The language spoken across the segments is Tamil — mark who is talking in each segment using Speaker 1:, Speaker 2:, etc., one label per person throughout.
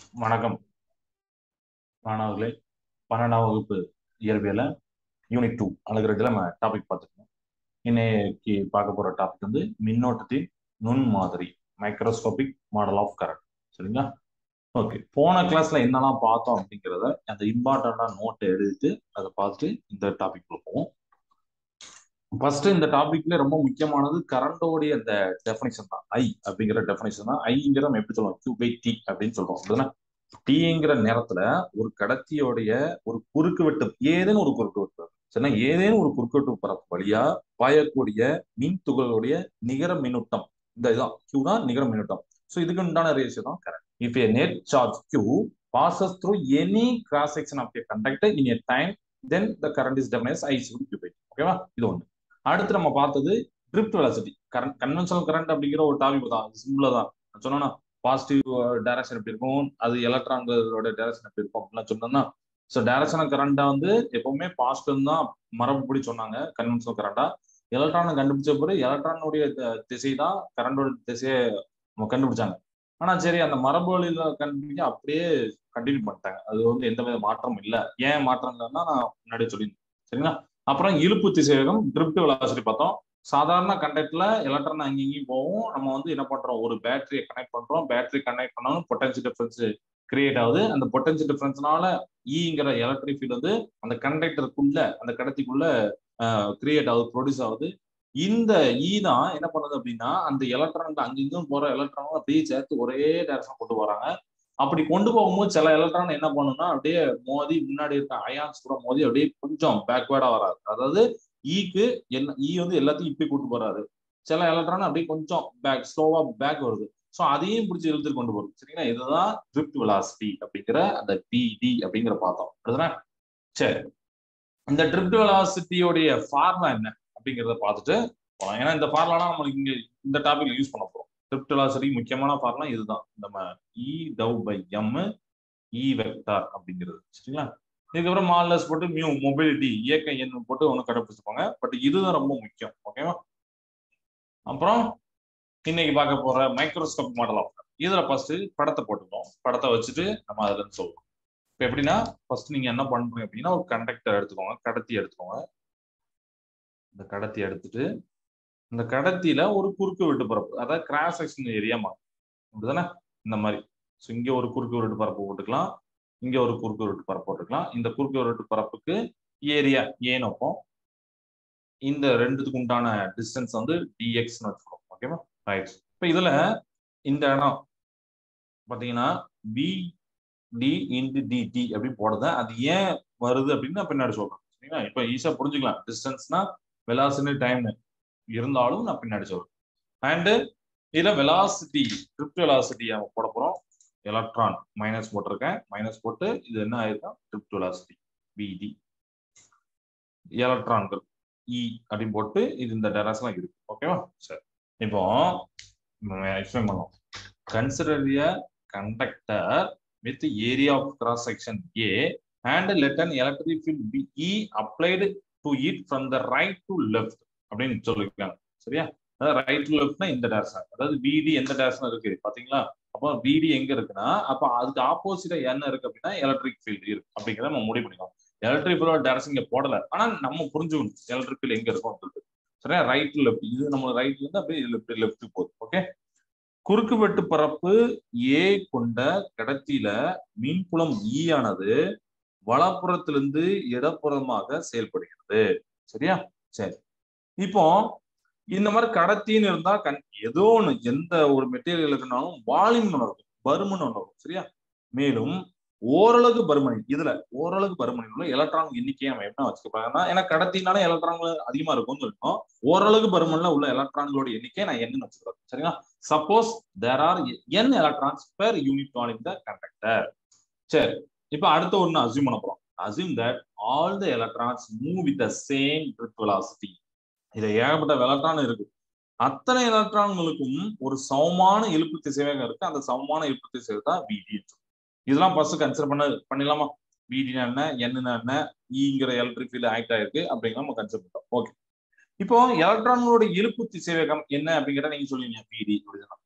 Speaker 1: வணக்கம் மாணவர்களே பன்னெண்டாம் வகுப்பு இயற்பியல யூனிட் டூ அழகு நம்ம டாபிக் பார்த்துருக்கோம் இன்னைக்கு பார்க்க போற டாபிக் வந்து மின்னோட்டத்தின் நுண் மாதிரி மைக்ரோஸ்கோபிக் மாடல் ஆஃப் கரண்ட் சரிங்களா ஓகே போன கிளாஸ்ல என்னெல்லாம் பார்த்தோம் அப்படிங்கிறத அந்த இம்பார்ட்டண்டான நோட்டை எழுதிட்டு அதை பார்த்துட்டு இந்த டாபிக் போவோம் ஃபர்ஸ்ட் இந்த டாபிக்ல ரொம்ப முக்கியமானது கரண்டோடைய அந்த டெஃபினிஷன் தான் ஐ அப்படிங்கிற டெஃபினிஷன் தான் ஐங்கிற நம்ம எப்படி சொல்லுவோம் கியூ பை டி அப்படின்னு சொல்றோம் அப்படின்னா டீங்கிற நேரத்துல ஒரு கடத்தியோடைய ஒரு குறுக்கு வெட்டு ஏதேனும் ஒரு குறுக்கு வெட்டு சரினா ஏதேனும் ஒரு குறுக்கு வெட்டு பரப்பு வழியா பாயக்கூடிய மின் துகளுடைய நிகர மின்னூட்டம் இந்த இதுதான் கியூ தான் நிகர மின்னூட்டம் ஸோ இதுக்கு உண்டான ரேஷியோ தான் current if a net charge Q passes through any cross section of a conductor in a time then the current is defined as I is equal to Q by T. ஓகேவா இது ஒன்று அடுத்து நம்ம பார்த்தது drift velocity current conventional current அப்படிங்கிற ஒரு டாபிக் தான் சிம்பிளா தான் சொன்னா பாசிட்டிவ் டைரக்ஷன் எப்படி இருக்கும் அது எலக்ட்ரான்களோட டைரக்ஷன் எப்படி இருக்கும் அப்படிலாம் சொன்னோம்னா ஸோ டைரக்ஷனல் கரண்டா வந்து எப்பவுமே பாசிட்டிவ் தான் மரபுப்படி சொன்னாங்க கன்வென்ஷனல் கரண்டா எலக்ட்ரானை கண்டுபிடிச்ச பிறகு எலக்ட்ரானுடைய திசை தான் கரண்டோட திசையை கண்டுபிடிச்சாங்க ஆனா சரி அந்த மரபு வழியில கண்டுபிடிக்க அப்படியே கண்டினியூ பண்ணிட்டாங்க அது வந்து எந்த வித மாற்றமும் இல்லை ஏன் மாற்றம் இல்லைன்னா நான் முன்னாடி சொல்லியிருந்தேன் சரிங்களா அப்புறம் இழுப்பு திசைவேகம் ட்ரிப்ட் வெலாசிட்டி பார்த்தோம் சாதாரண கண்டக்ட்ல எலக்ட்ரான் அங்கே இங்கேயும் போகும் நம்ம வந்து என்ன பண்றோம் ஒரு பேட்டரியை கனெக்ட் பண்றோம் பேட்டரி கனெக்ட் பண்ணாலும் பொட்டன்சி டிஃபரன்ஸ் கிரியேட் ஆகுது அந்த பொட்டன்சி டிஃபரன்ஸ்னால ஈங்கிற எலக்ட்ரிக் ஃபீல்ட் வந்து அந்த கண்டக்டருக்குள்ள அந்த கடத்திக்குள்ள கிரியேட் ஆகுது ப்ரொடியூஸ் ஆகுது இந்த ஈ தான் என்ன பண்ணுது அப்படின்னா அந்த எலக்ட்ரான் அங்கிங்கும் போற எலக்ட்ரான் அப்படியே சேர்த்து ஒரே டைரக்ஷன் கொண்டு போறாங்க அப்படி கொண்டு போகும்போது சில எலக்ட்ரான் என்ன பண்ணும்னா அப்படியே மோதி முன்னாடி இருக்க அயான்ஸ் கூட மோதி அப்படியே கொஞ்சம் பேக்வேர்டா வராது அதாவது ஈக்கு என்ன ஈ வந்து எல்லாத்தையும் இப்படி கூட்டு போறாரு சில எலக்ட்ரான் அப்படியே கொஞ்சம் பேக் ஸ்லோவா பேக் வருது ஸோ அதையும் பிடிச்சி இழுத்து கொண்டு போகுது சரிங்களா இதுதான் ட்ரிப்ட் வெலாசிட்டி அப்படிங்கிற அந்த பிடி அப்படிங்கிற பார்த்தோம் அதுதானே சரி இந்த ட்ரிப்ட் வெலாசிட்டியோடைய ஃபார்முலா என்ன அப்படிங்கிறத பார்த்துட்டு போகலாம் ஏன்னா இந்த ஃபார்முலா நம்மளுக்கு இங்க இந்த டாபிக்ல யூஸ் பண்ண போறோம் ட்ரிப்ட் வெலாசிட்டி முக்கியமான ஃபார்முலா இதுதான் நம்ம E tau by M E vector அப்படிங்கிறது சரிங்களா இதுக்கப்புறம் மால்லஸ் போட்டு மியூ மொபிலிட்டி இயக்க எண் போட்டு ஒன்று கண்டுபிடிச்சிருப்பாங்க பட் இதுதான் ரொம்ப முக்கியம் ஓகேவா அப்புறம் இன்னைக்கு பார்க்க போற மைக்ரோஸ்கோப் மாடல் ஆஃப் இதுல ஃபர்ஸ்ட் படத்தை போட்டுக்கோம் படத்தை வச்சுட்டு நம்ம அதுல இருந்து சொல்லுவோம் இப்போ எப்படின்னா ஃபர்ஸ்ட் நீங்க என்ன பண்றீங்க அப்படின்னா ஒரு கண்டக்டர் எடுத்துக்கோங்க கடத்தி எடுத்துக்கோங்க இந்த கடத்தி எடுத்துட்டு இந்த கடத்தியில ஒரு குறுக்கு வெட்டு பரப்பு அதாவது கிராஸ் செக்ஷன் ஏரியா மாறும் அப்படிதானே இந்த மாதிரி ஸோ இங்க ஒரு குறுக்கு வெட்டு பரப்பு போட்டுக்கலாம் இங்க ஒரு குறுக்கு வெட்டு பரப்பு போட்டுக்கலாம் இந்த குறுக்கு வெட்டு பரப்புக்கு ஏரியா ஏன்னு வைப்போம் இந்த ரெண்டுத்துக்கு உண்டான டிஸ்டன்ஸ் வந்து டிஎக்ஸ்னு வச்சுக்கோம் ஓகேவா ரைட் இப்போ இதுல இந்த இடம் பார்த்தீங்கன்னா பி டி இன்டு டிடி அப்படின்னு போடுறேன் அது ஏன் வருது அப்படின்னு நான் பின்னாடி சொல்றேன் சரிங்களா இப்போ ஈஸியாக புரிஞ்சுக்கலாம் டிஸ்டன்ஸ்னா வெலாசிட்டி டைம்னு இருந்தாலும் நான் பின்னாடி சொல்றேன் அண்டு இதுல வெலாசிட்டி ட்ரிப்ட் வெலாசிட்டி போட போறோம் எலக்ட்ரான் மைனஸ் போட்டிருக்கேன் மைனஸ் போட்டு இது என்ன ஆயிருக்கா ட்ரிப்ட் வெலாசிட்டி பிடி எலக்ட்ரான்கள் இ அப்படின்னு போட்டு இது இந்த டெரஸ்லாம் இருக்கு ஓகேவா சரி இப்போ எக்ஸ்பிளைன் பண்ணுவோம் consider a conductor with area of cross section A and let an electric field be E applied to it from the right to left அப்படின்னு சொல்லியிருக்காங்க சரியா அதாவது ரைட் டு லெஃப்ட்னா இந்த டேரக்ஷன் அதாவது பிடி எந்த டேரக்ஷன் இருக்கு பாத்தீங்களா அப்போ பிடி எங்க இருக்குன்னா அப்ப அதுக்கு ஆப்போசிட்டா என்ன இருக்கு அப்படின்னா எலக்ட்ரிக் ஃபீல்டு இருக்கு அப்படிங்கிறத நம்ம முடிவு பண்ணிக்கலாம் எலக்ட்ரிக் ஃபீல்டோட டேரக்ஷன் இங்க போடல ஆனா நம்ம புரிஞ்சுக்கணும் எலக்ட்ரிக் ஃபீல்டு எங்க இருக்கும் சொல்லிட்டு சரியா ரைட் டு லெஃப்ட் இது நம்ம ரைட்ல இருந்து அப்படியே லெஃப்ட் லெஃப்ட் போகுது ஓகே குறுக்கு வெட்டு பரப்பு ஏ கொண்ட கடத்தியில மின்புலம் ஈ ஆனது வலப்புறத்திலிருந்து இடப்புறமாக செயல்படுகிறது சரியா சரி இப்போ இந்த மாதிரி கடத்தின்னு இருந்தா கண் ஏதோ ஒண்ணு எந்த ஒரு மெட்டீரியல் இருக்குனாலும் வால்யூம் ஒன்று இருக்கும் பருமன் ஒன்று இருக்கும் சரியா மேலும் ஓரளவு பருமனி இதுல ஓரளவு பருமனி உள்ள எலக்ட்ரான் எண்ணிக்கையை நம்ம என்ன வச்சுக்கப்பாங்கன்னா ஏன்னா கடத்தினால எலக்ட்ரான்கள் அதிகமா இருக்கும்னு சொல்லிட்டோம் ஓரளவு பருமன்ல உள்ள எலக்ட்ரான்களோட எண்ணிக்கை நான் என்னன்னு வச்சுக்கிறேன் சரிங்களா suppose there are N electrons per unit volume the conductor சரி இப்ப அடுத்த ஒண்ணு அசியூம் பண்ண போறோம் assume that all the electrons move with the same drift velocity இதுல ஏகப்பட்ட எலக்ட்ரான் இருக்கு அத்தனை எலக்ட்ரான்களுக்கும் ஒரு சமமான இழுப்பு திசைவேகம் இருக்கு அந்த சமமான இழுப்பு திசைவை தான் விடி இதெல்லாம் ஃபர்ஸ்ட் கன்சிடர் பண்ண பண்ணிடலாமா விடினா என்ன என்னன்னா என்ன ஈங்கிற எலக்ட்ரிக் ஃபீல்டு ஆக்ட் ஆயிருக்கு அப்படிங்கிற நம்ம கன்சிடர் பண்ணோம் ஓகே இப்போ எலக்ட்ரான்களோட இழுப்பு திசைவேகம் என்ன அப்படிங்கிறத நீங்க சொல்லுவீங்க பிடி அப்படின்னா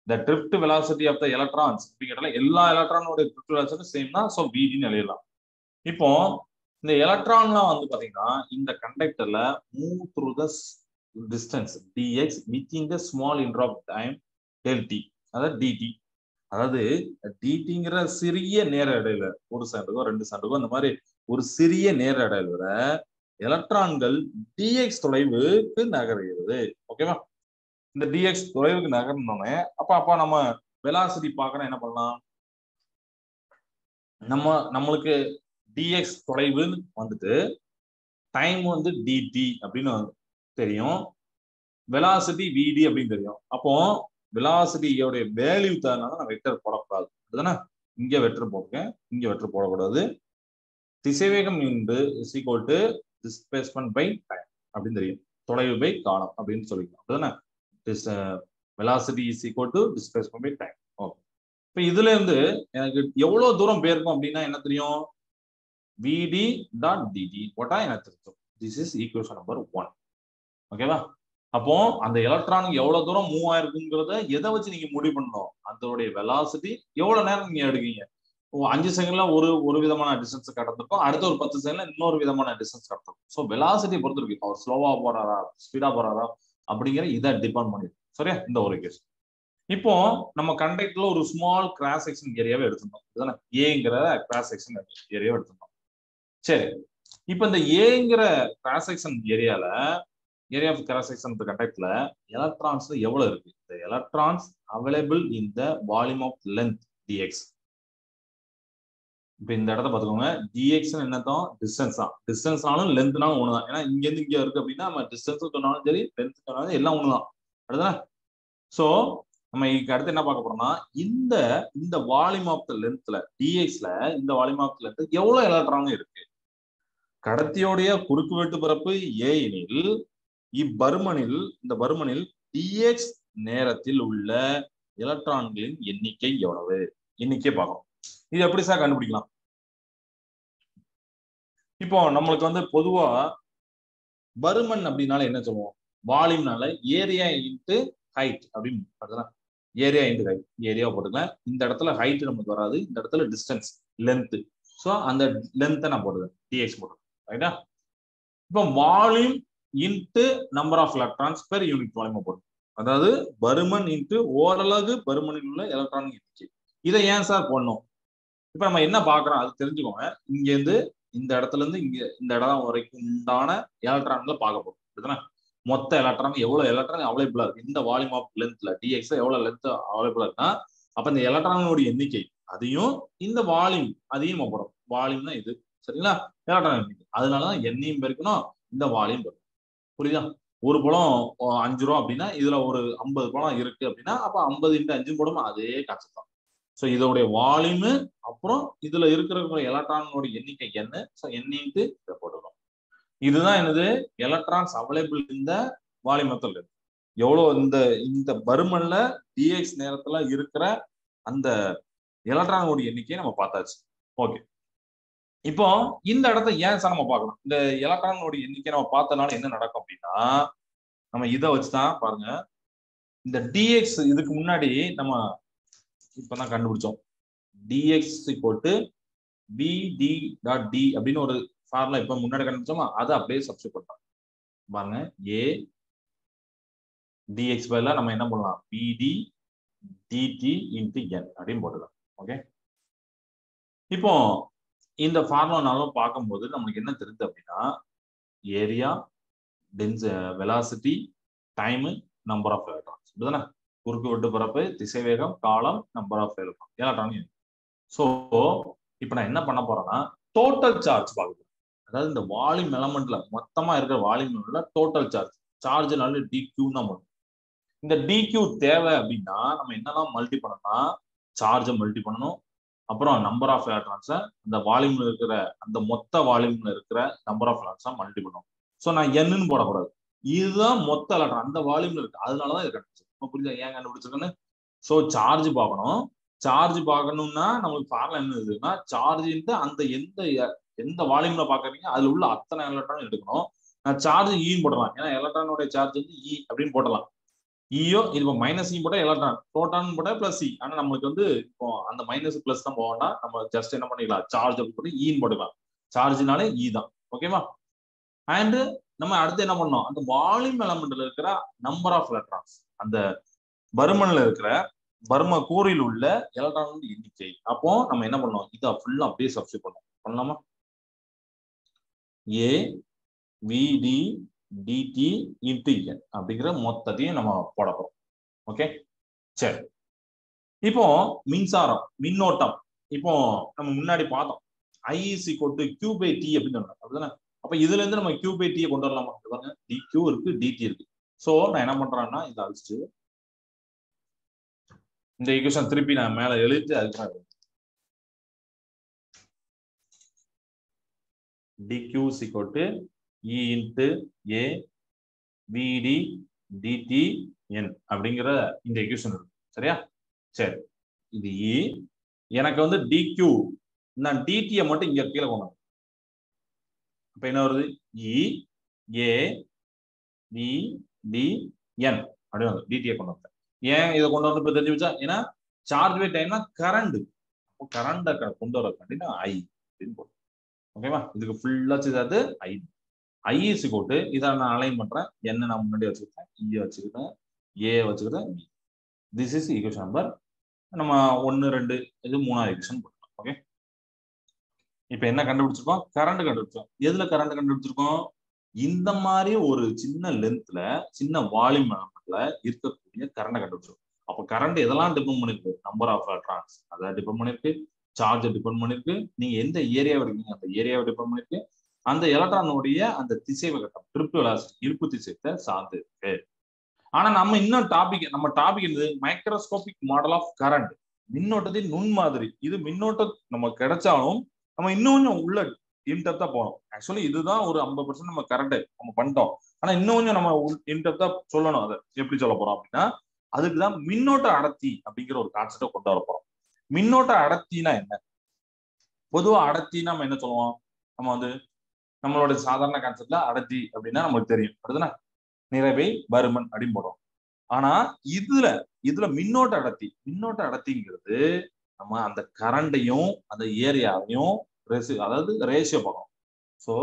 Speaker 1: the drift velocity of the electrons அப்படிங்கிறதுல எல்லா எலக்ட்ரானோட ட்ரிப்ட் வெலாசிட்டி சேம் தான் ஸோ விடின்னு எழுதலாம் இப்போ இந்த எலக்ட்ரான்லாம் வந்து பாத்தீங்கன்னா இந்த கண்டக்டர்ல move through the distance DX within the small interval of time del T அதாவது டிடி அதாவது டிடிங்கிற சிறிய நேர இடையில ஒரு செகண்டுக்கோ ரெண்டு செகண்டுக்கோ அந்த மாதிரி ஒரு சிறிய நேர இடையில எலக்ட்ரான்கள் டிஎக்ஸ் தொலைவுக்கு நகர்கிறது ஓகேவா இந்த டிஎக்ஸ் தொலைவுக்கு நகர்னோடனே அப்ப அப்ப நம்ம வெலாசிட்டி பார்க்கணும் என்ன பண்ணலாம் நம்ம நம்மளுக்கு டிஎக்ஸ் தொலைவுன்னு வந்துட்டு டைம் வந்து டிடி அப்படின்னு தெரியும் வெலாசிட்டி விடி அப்படின்னு தெரியும் அப்போ வெலாசிட்டியோடைய வேல்யூ தரனால நான் வெக்டர் போடக்கூடாது அதுதானே இங்க வெக்டர் போட்டுருக்கேன் இங்க வெக்டர் போடக்கூடாது திசைவேகம் என்று is equal to displacement by time அப்படின்னு தெரியும் தொலைவு பை காலம் அப்படின்னு சொல்லிக்கலாம் அப்படிதானே velocity is equal to displacement by time okay இப்போ இதுல இருந்து எனக்கு எவ்வளவு தூரம் போயிருக்கும் அப்படின்னா என்ன தெரியும் விடி டாட் டிடி போட்டா எனக்கு தெரியும் this is equation number one ஓகேவா அப்போ அந்த எலக்ட்ரானுக்கு எவ்வளவு தூரம் மூவ் ஆயிருக்குங்கிறத எதை வச்சு நீங்க முடிவு பண்ணணும் அதோடைய வெலாசிட்டி எவ்வளவு நேரம் நீங்க எடுக்கீங்க அஞ்சு செகண்ட்ல ஒரு ஒரு விதமான டிஸ்டன்ஸ் கடந்திருக்கும் அடுத்த ஒரு பத்து செகண்ட்ல இன்னொரு விதமான டிஸ்டன்ஸ் கடந்திருக்கும் ஸோ வெலாசிட்டி பொறுத்து இருக்கு அவர் ஸ்லோவா போறாரா ஸ்பீடா போறாரா அப்படிங்கிற இதை டிபெண்ட் பண்ணிருக்கு சரியா இந்த ஒரு கேஸ் இப்போ நம்ம கண்டக்டர்ல ஒரு ஸ்மால் கிராஸ் செக்ஷன் ஏரியாவே எடுத்திருந்தோம் இதுதானே ஏங்கிற கிராஸ் செக்ஷன் ஏரியாவை எடுத்திருந்தோம் சரி இப்போ இந்த ஏங்கிற கிராஸ் செக்ஷன் ஏரியால ஏரியா ஆஃப் கிராஸ் செக்ஷன் கண்டக்ட்ல எலக்ட்ரான்ஸ் எவ்வளவு இருக்கு இந்த electrons available in the volume of length DX இப்போ இந்த இடத்த பார்த்துக்கோங்க டிஎக்ஸ் என்னதான் டிஸ்டன்ஸ் தான் டிஸ்டன்ஸ்னாலும் லென்த்னாலும் ஒன்று தான் ஏன்னா இங்கேருந்து இங்கே இருக்கு அப்படின்னா நம்ம டிஸ்டன்ஸ் சொன்னாலும் சரி லென்த் சொன்னாலும் எல்லாம் ஒன்று தான் அடுத்தா ஸோ நம்ம இதுக்கு அடுத்து என்ன பார்க்க போறோம்னா இந்த இந்த வால்யூம் ஆஃப் த லென்த்ல டிஎக்ஸ்ல இந்த வால்யூம் ஆஃப் லென்த் எவ்வளவு எலக்ட்ரான் இருக்கு கடத்தியோடைய குறுக்கு வெட்டு பரப்பு ஏ எனில் இப்பருமனில் இந்த பருமனில் டிஎக்ஸ் நேரத்தில் உள்ள எலக்ட்ரான்களின் எண்ணிக்கை எவ்வளவு எண்ணிக்கை பார்க்கணும் இது எப்படி சார் கண்டுபிடிக்கலாம் இப்போ நம்மளுக்கு வந்து பொதுவா பருமன் அப்படின்னால என்ன சொல்லுவோம் வால்யூம்னால ஏரியா இன்ட்டு ஹைட் அப்படின்னு ஏரியா இன்ட்டு ஹைட் ஏரியாவை போட்டுக்கலாம் இந்த இடத்துல ஹைட் நமக்கு வராது இந்த இடத்துல டிஸ்டன்ஸ் லென்த் ஸோ அந்த லென்த்தை நான் போடுவேன் டிஎக்ஸ் போடுறேன் ரைட்டா இப்போ volume into number of electrons per unit volume போடும் அதாவது பருமன் இன்ட்டு ஓரளவு பருமனில் உள்ள எலக்ட்ரான் எண்ணிக்கை இதை ஏன் சார் போடணும் இப்ப நம்ம என்ன பாக்குறோம் அது தெரிஞ்சுக்கோங்க இங்க இருந்து இந்த இடத்துல இருந்து இங்க இந்த இடம் வரைக்கும் உண்டான எலக்ட்ரான்களை பார்க்க போறோம் இதுதானே மொத்த எலக்ட்ரான் எவ்வளவு எலக்ட்ரான் அவைலபிளா இருக்கு இந்த வால்யூம் ஆஃப் லென்த்ல டிஎக்ஸ் எவ்வளவு லென்த் அவைலபிளா இருக்குன்னா அப்ப இந்த எலக்ட்ரானோட எண்ணிக்கை அதையும் இந்த வால்யூம் அதையும் நம்ம போறோம் வால்யூம்னா இது சரிங்களா எலக்ட்ரான் எண்ணிக்கை அதனாலதான் எண்ணையும் பெருக்கணும் இந்த வால்யூம் பெருக்கணும் புரியுதா ஒரு பழம் அஞ்சு ரூபா அப்படின்னா இதுல ஒரு ஐம்பது பழம் இருக்கு அப்படின்னா அப்ப ஐம்பது இன்ட்டு அஞ்சு போடும் அதே கான்செப்ட் தான் ஸோ இதோடைய வால்யூமு அப்புறம் இதுல இருக்கிற எலக்ட்ரானோட எண்ணிக்கை என்ன ஸோ எண்ணிட்டு இதை போட்டுக்கணும் இதுதான் என்னது எலக்ட்ரான்ஸ் அவைலபிள் இந்த வால்யூம் மெத்தட் எவ்வளவு இந்த இந்த பருமன்ல டிஎக்ஸ் நேரத்துல இருக்கிற அந்த எலக்ட்ரானோட எண்ணிக்கையை நம்ம பார்த்தாச்சு ஓகே இப்போ இந்த இடத்த ஏன் சார் நம்ம பார்க்கணும் இந்த எலக்ட்ரானோட எண்ணிக்கை நம்ம பார்த்தனால என்ன நடக்கும் அப்படின்னா நம்ம இதை வச்சுதான் பாருங்க இந்த டிஎக்ஸ் இதுக்கு முன்னாடி நம்ம இப்பதான் கண்டுபிடிச்சோம் டிஎக்ஸ் போட்டு பிடி டாட் டி அப்படின்னு ஒரு ஃபார்முலா இப்ப முன்னாடி கண்டுபிடிச்சோமா அதை அப்படியே சப்ஸ்டியூட் பண்றோம் பாருங்க ஏ டிஎக்ஸ் பதிலாக நம்ம என்ன பண்ணலாம் பிடி டிடி இன்ட்டு என் அப்படின்னு போட்டுக்கலாம் ஓகே இப்போ இந்த ஃபார்முலானாலும் பார்க்கும்போது நம்மளுக்கு என்ன தெரியுது அப்படின்னா ஏரியா டென்ஸ் velocity time number of electrons இப்படிதானே குறுக்கு வெட்டு பரப்பு திசைவேகம் காலம் number of electron electron so இப்போ நான் என்ன பண்ண போறேன்னா டோட்டல் சார்ஜ் பார்க்க போறேன் அதாவது இந்த வால்யூம் எலமெண்ட்ல மொத்தமா இருக்கிற வால்யூம் டோட்டல் சார்ஜ் சார்ஜ்னால டிக்யூ தான் பண்ணும் இந்த டிக்யூ தேவை அப்படின்னா நம்ம என்னெல்லாம் மல்டி பண்ணணும்னா சார்ஜை மல்டி பண்ணணும் அப்புறம் நம்பர் ஆஃப் எலக்ட்ரான்ஸை அந்த வால்யூம்ல இருக்கிற அந்த மொத்த வால்யூம்ல இருக்கிற நம்பர் ஆஃப் எலக்ட்ரான்ஸை மல்டி பண்ணணும் ஸோ நான் என்னன்னு போடக்கூடாது இதுதான் மொத்த எலக்ட்ரான் அந்த வால்யூம்ல இருக்கு அதனாலதான் இது கண்டுபிடிச்சு இப்போ புரியுதா ஏன் கண்டுபிடிச்சிருக்கேன்னு ஸோ சார்ஜ் பார்க்கணும் சார்ஜ் பார்க்கணும்னா நம்மளுக்கு ஃபார்முலா என்ன இருக்குன்னா சார்ஜ் அந்த எந்த எந்த வால்யூம்ல பாக்குறீங்க அதுல உள்ள அத்தனை எலக்ட்ரான் எடுக்கணும் நான் சார்ஜ் ஈன்னு போடலாம் ஏன்னா எலக்ட்ரானோட சார்ஜ் வந்து இ அப்படின்னு போடலாம் ஈயோ இது இப்போ மைனஸ் இ போட்டா எலக்ட்ரான் புரோட்டான் போட்டா பிளஸ் சி ஆனா நம்மளுக்கு வந்து இப்போ அந்த மைனஸ் பிளஸ் தான் போவோம்னா நம்ம ஜஸ்ட் என்ன பண்ணிக்கலாம் சார்ஜ் போட்டு ஈன்னு போட்டுக்கலாம் சார்ஜ்னாலே ஈ தான் ஓகேவா அண்ட் நம்ம அடுத்து என்ன பண்ணோம் அந்த வால்யூம் எலமெண்ட்ல இருக்கிற நம்பர் ஆஃப் எலக்ட்ரான்ஸ் அந்த பருமன்ல இருக்கிற பர்ம கூறில் உள்ள எலக்ட்ரான் எண்ணிக்கை அப்போ நம்ம என்ன பண்ணோம் இதை ஃபுல்லா அப்படியே சப்ஸ்டியூட் பண்ணோம் பண்ணலாமா ஏ விடி டிடி இன்டு என் அப்படிங்கிற மொத்தத்தையும் நம்ம போட போறோம் ஓகே சரி இப்போ மின்சாரம் மின்னோட்டம் இப்போ நம்ம முன்னாடி பார்த்தோம் ஐஇசி கொட்டு கியூ பை டி அப்படின்னு சொன்னோம் அப்படிதானே அப்ப இதுல இருந்து நம்ம கியூ பை டியை கொண்டு வரலாமா பாருங்க டி கியூ இருக்கு டிடி இருக்கு சோ நான் என்ன பண்றேன்னா இதை அழிச்சிட்டு இந்த ஈக்குவேஷன் திருப்பி நான் மேல எழுதிட்டு அதுக்கு dq is equal to e into a vd dt n அப்படிங்கிற இந்த equation இருக்கு சரியா சரி இது e எனக்கு வந்து dq நான் dt ய மட்டும் இங்க கீழே கொண்டு வரேன் அப்ப என்ன வருது e a v d n அப்படி வந்து dt ய கொண்டு வந்தேன் ஏன் இதை கொண்டு வந்து இப்ப தெரிஞ்சு வச்சா ஏன்னா சார்ஜ் வே டைம்னா கரண்ட் கரண்ட கொண்டு வர கண்டிப்பா ஐ அப்படின்னு போட்டு ஓகேவா இதுக்கு ஃபுல்லா செய்தாது ஐ ஐ இஸ் கோட்டு இதை நான் அலைன் பண்றேன் என்ன நான் முன்னாடி வச்சுக்கிட்டேன் இ வச்சுக்கிட்டேன் ஏ வச்சுக்கிட்டேன் B this is equation number நம்ம ஒன்னு ரெண்டு இது மூணாவது ஈக்குவேஷன் போட்டோம் ஓகே இப்போ என்ன கண்டுபிடிச்சிருக்கோம் கரண்ட் கண்டுபிடிச்சோம் எதுல கரண்ட் கண்டுபிடிச்சிருக்கோம் இந்த மாதிரி ஒரு சின்ன லென்த்ல சின்ன வால்யூம் இருக்கக்கூடிய கரண்ட் கண்டுபிடிச்சிருக்கோம் அப்போ கரண்ட் எதெல்லாம் டிபெண்ட் பண்ணிருக்கு நம்பர் ஆஃப் எலக்ட்ரான்ஸ் அதை டிபெண்ட் பண்ணிருக்கு சார்ஜை டிபெண்ட் பண்ணிருக்கு நீங்க எந்த ஏரியாவில் இருக்கீங்க அந்த ஏரியாவை டிபெண்ட் பண்ணிருக்கு அந்த எலக்ட்ரானுடைய அந்த திசைவு கட்டம் ட்ரிப் வெலாசிட்டி இருப்பு திசைத்தை சார்ந்து இருக்கு ஆனா நம்ம இன்னும் டாபிக் நம்ம டாபிக் என்னது மைக்ரோஸ்கோபிக் மாடல் ஆஃப் கரண்ட் மின்னோட்டத்தின் நுண் மாதிரி இது மின்னோட்டம் நம்ம கிடைச்சாலும் நம்ம இன்னும் கொஞ்சம் உள்ள இன்டெப்தா போகணும் ஆக்சுவலி இதுதான் ஒரு ஐம்பது பர்சன்ட் நம்ம கரண்ட் நம்ம பண்ணிட்டோம் ஆனா இன்னும் கொஞ்சம் நம்ம இன்டெப்தா சொல்லணும் அதை எப்படி சொல்ல போறோம் அப்படின்னா அதுக்குதான் மின்னோட்ட அடர்த்தி அப்படிங்கிற ஒரு கான்செப்டை கொண்டு வர போறோம் மின்னோட்ட அடர்த்தினா என்ன பொதுவா அடர்த்தினா நம்ம என்ன சொல்லுவோம் நம்ம வந்து நம்மளோட சாதாரண கான்செப்ட்ல அடர்த்தி அப்படின்னா நமக்கு தெரியும் அப்படிதானே நிறைவை பருமன் அப்படின்னு போடுறோம் ஆனா இதுல இதுல மின்னோட்ட அடர்த்தி மின்னோட்ட அடர்த்திங்கிறது நம்ம அந்த கரண்டையும் அந்த ஏரியாவையும் ரெசி அதாவது ரேஷியோ பார்க்கணும் ஸோ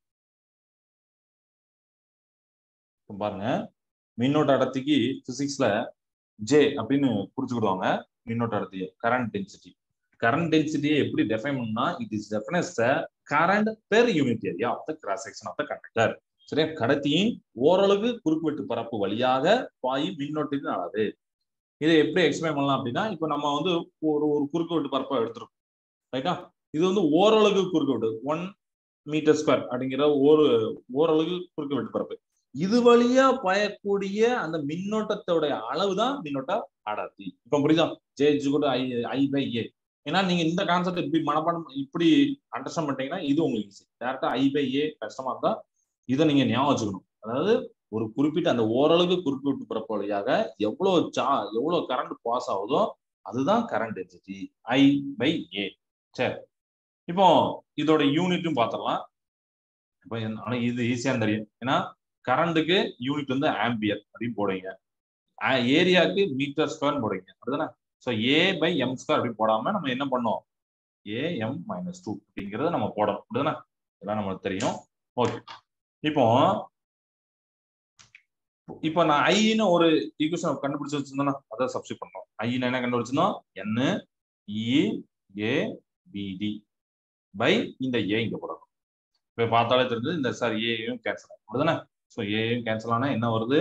Speaker 1: பாருங்க மின்னோட்ட அடர்த்திக்கு பிசிக்ஸ்ல ஜே அப்படின்னு குறிச்சுக்கிடுவாங்க மின்னோட்ட அடர்த்தியை கரண்ட் டென்சிட்டி கரண்ட் டென்சிட்டியை எப்படி டெஃபைன் பண்ணா it is defined as current per unit area of the cross section of the conductor சரியா கடத்தியின் ஓரளவு குறுக்குவெட்டு பரப்பு வழியாக பாயும் மின்னோட்டத்தின் அளவு இதை எப்படி எக்ஸ்பிளைன் பண்ணலாம் அப்படின்னா இப்போ நம்ம வந்து ஒரு ஒரு குறுக்குவெட்டு பரப்பை எடுத்துருக்கோம் ரைட்டா இது வந்து ஓரளவு குறுக்குவெட்டு ஒன் மீட்டர் ஸ்கொயர் அப்படிங்கிற ஒரு ஓரளவு குறுக்குவெட்டு பரப்பு இது வழியா பாயக்கூடிய அந்த மின்னோட்டத்தோடைய அளவு தான் மின்னோட்ட அடர்த்தி இப்ப புரியுதா ஜே கூட ஐ ஐ பை ஏ ஏன்னா நீங்க இந்த கான்செப்ட் இப்படி மனப்பாடம் இப்படி அண்டர்ஸ்டாண்ட் பண்ணிட்டீங்கன்னா இது உங்களுக்கு ஈஸி டேரக்டா ஐ பை ஏ கஷ்டமா இருந்தா இதை நீங்க ஞாபகம் வச்சுக்கணும் அதாவது ஒரு குறிப்பிட்ட அந்த ஓரளவு குறுக்கிட்டு பிறப்பு வழியாக எவ்வளவு சா எவ்வளவு கரண்ட் பாஸ் ஆகுதோ அதுதான் current density I by A சரி இப்போ இதோட யூனிட்டும் பார்த்துடலாம் இப்போ ஆனா இது ஈஸியா தெரியும் ஏன்னா கரண்ட்டுக்கு யூனிட் வந்து ஆம்பியர் அப்படின்னு போடுவீங்க ஏரியாவுக்கு மீட்டர் ஸ்கொயர் போடுவீங்க அப்படிதானே so A by M square அப்படி போடாம நம்ம என்ன பண்ணோம் ஏ எம் மைனஸ் டூ அப்படிங்கிறத நம்ம போடணும் அப்படிதானே இதெல்லாம் நம்மளுக்கு தெரியும் ஓகே இப்போ இப்போ நான் ஐன்னு ஒரு ஈக்குவேஷன் கண்டுபிடிச்சு வச்சிருந்தேன்னா அதை சப்ஸ்டிட் பண்ணோம் ஐன்னு என்ன கண்டுபிடிச்சிருந்தோம் என் இ ஏ பிடி பை இந்த ஏ இங்க போடணும் இப்போ பார்த்தாலே தெரிஞ்சது இந்த சார் ஏயும் கேன்சல் ஆகும் அப்படிதானே ஸோ ஏயும் கேன்சல் ஆனா என்ன வருது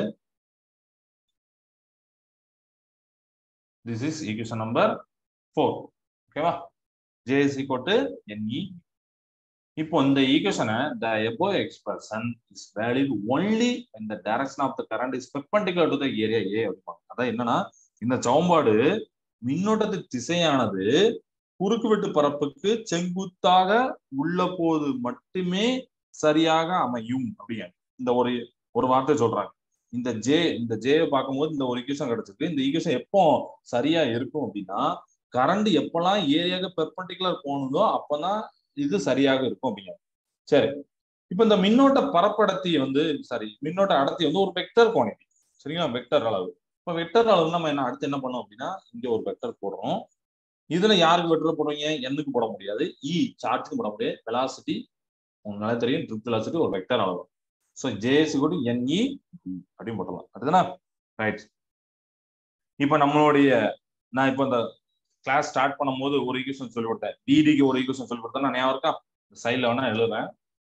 Speaker 1: this is equation number four ஓகேவா J is equal to NE இப்போ இந்த ஈக்குவேஷனை the above expression is valid only in the direction of the current is perpendicular to the area A அப்படிப்பாங்க அதான் என்னன்னா இந்த சமன்பாடு மின்னோட்டத்து திசையானது குறுக்குவெட்டு பரப்புக்கு செங்குத்தாக உள்ள போது மட்டுமே சரியாக அமையும் அப்படிங்க இந்த ஒரு ஒரு வார்த்தை சொல்றாங்க இந்த ஜே இந்த ஜே பார்க்கும்போது இந்த ஒரு ஈக்குவேஷன் கிடைச்சிருக்கு இந்த ஈக்குவேஷன் எப்போ சரியா இருக்கும் அப்படின்னா கரண்ட் எப்பெல்லாம் ஏரியாவுக்கு பெர்பெண்டிகுலர் போகணுதோ அப்பதான் இது சரியாக இருக்கும் அப்படிங்க சரி இப்போ இந்த மின்னோட்ட பரப்படர்த்தி வந்து சாரி மின்னோட்ட அடர்த்தி வந்து ஒரு வெக்டர் குவான்டிட்டி சரிங்களா வெக்டர் அளவு இப்போ வெக்டர் அளவு நம்ம என்ன அடுத்து என்ன பண்ணோம் அப்படின்னா இங்க ஒரு வெக்டர் போடுறோம் இதுல யாருக்கு வெக்டர் போடுவீங்க எண்ணுக்கு போட முடியாது இ சார்ஜுக்கு போட முடியாது வெலாசிட்டி உங்களுக்கு நல்லா தெரியும் ட்ரிப் வெலாசிட்டி ஒரு வெக்டர் அளவு ஸோ ஜேஎஸ் கூட என்இ அப்படின்னு போட்டலாம் அதுதானே ரைட் இப்போ நம்மளுடைய நான் இப்போ இந்த கிளாஸ் ஸ்டார்ட் பண்ணும்போது ஒரு ஈக்குவேஷன் சொல்லி கொடுத்தேன் டிடிக்கு ஒரு ஈக்குவேஷன் சொல்லி கொடுத்தேன் நான் ஞாபகம் இருக்கா சைடில் வேணா எழுதுறேன்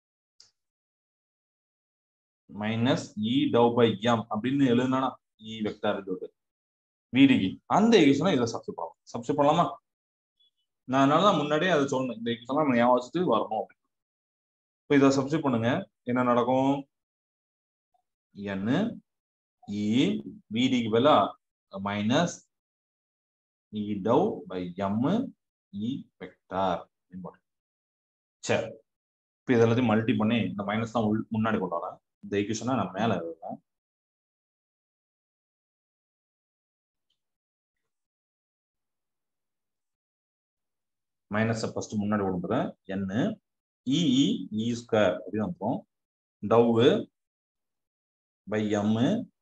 Speaker 1: minus E tau by M அப்படின்னு எழுதுனா இ வெக்டார் இது விடிக்கு அந்த ஈக்குவேஷனை இதை சப்ஸ்ட் பண்ணலாம் சப்ஸ்ட் பண்ணலாமா நான் அதனால தான் முன்னாடியே அதை சொன்னேன் இந்த ஈக்குவேஷன் நம்ம ஞாபகம் வச்சுட்டு வரணும் அப்படின்னு இப்போ இதை சப்ஸ்ட் பண்ணுங்க என்ன நடக்கும் n இ விடிக்கு பதிலா minus E tau by M E vector சரி இப்போ இது எல்லாத்தையும் மல்டி பண்ணி இந்த மைனஸ் தான் உள் முன்னாடி கொண்டு வரேன் இந்த ஈக்குவேஷனை நான் மேலே எழுதுறேன் மைனஸை ஃபர்ஸ்ட் முன்னாடி கொண்டு வரேன் என்னு இஇ இ ஸ்கொயர் அப்படின்னு வந்துடும் டவு பை எம்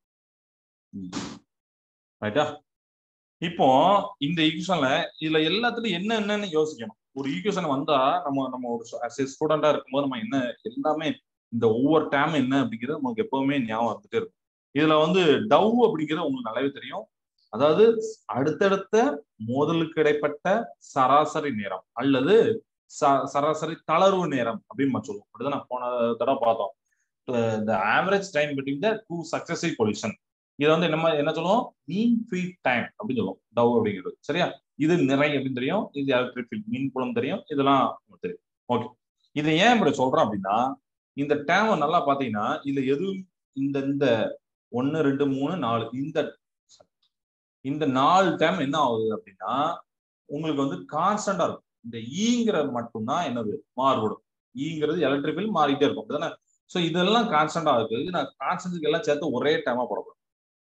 Speaker 1: ரைட்டா இப்போ இந்த ஈக்குவேஷன்ல இதுல எல்லாத்துலயும் என்ன என்னன்னு யோசிக்கணும் ஒரு ஈக்குவேஷன் வந்தா நம்ம நம்ம ஒரு ஸ்டூடெண்டா இருக்கும்போது நம்ம என்ன எல்லாமே இந்த ஒவ்வொரு டேம் என்ன அப்படிங்கிறது நமக்கு எப்பவுமே ஞாபகம் வந்துட்டே இருக்கும் இதுல வந்து டவ் அப்படிங்கிறது உங்களுக்கு நல்லாவே தெரியும் அதாவது அடுத்தடுத்த மோதலுக்கு இடைப்பட்ட சராசரி நேரம் அல்லது சராசரி தளர்வு நேரம் அப்படின்னு நம்ம சொல்லுவோம் அப்படிதான் நான் போன தடவை பார்த்தோம் the average time between the two successive collision இதை வந்து என்ன என்ன சொல்லுவோம் மீன் ஃபீட் டைம் அப்படின்னு சொல்லுவோம் டவ் அப்படிங்கிறது சரியா இது நிறை அப்படின்னு தெரியும் இது எலக்ட்ரிக் ஃபீல்ட் மீன் புலம் தெரியும் இதெல்லாம் தெரியும் ஓகே இதை ஏன் இப்படி சொல்றோம் அப்படின்னா இந்த டேம் நல்லா பாத்தீங்கன்னா இதுல எதுவும் இந்த இந்த ஒன்னு ரெண்டு மூணு நாலு இந்த இந்த நாலு டைம் என்ன ஆகுது அப்படின்னா உங்களுக்கு வந்து கான்ஸ்டன்டா இருக்கும் இந்த ஈங்கிற மட்டும்தான் என்னது மாறுபடும் ஈங்கிறது எலக்ட்ரிக்கல் மாறிட்டே இருக்கும் அப்படிதானே ஸோ இதெல்லாம் கான்ஸ்டன்டா இருக்கு நான் கான்ஸ்டன்ட்டுக்கு எல்லாம் சேர்த்து ஒரே டைமா போடப்படும்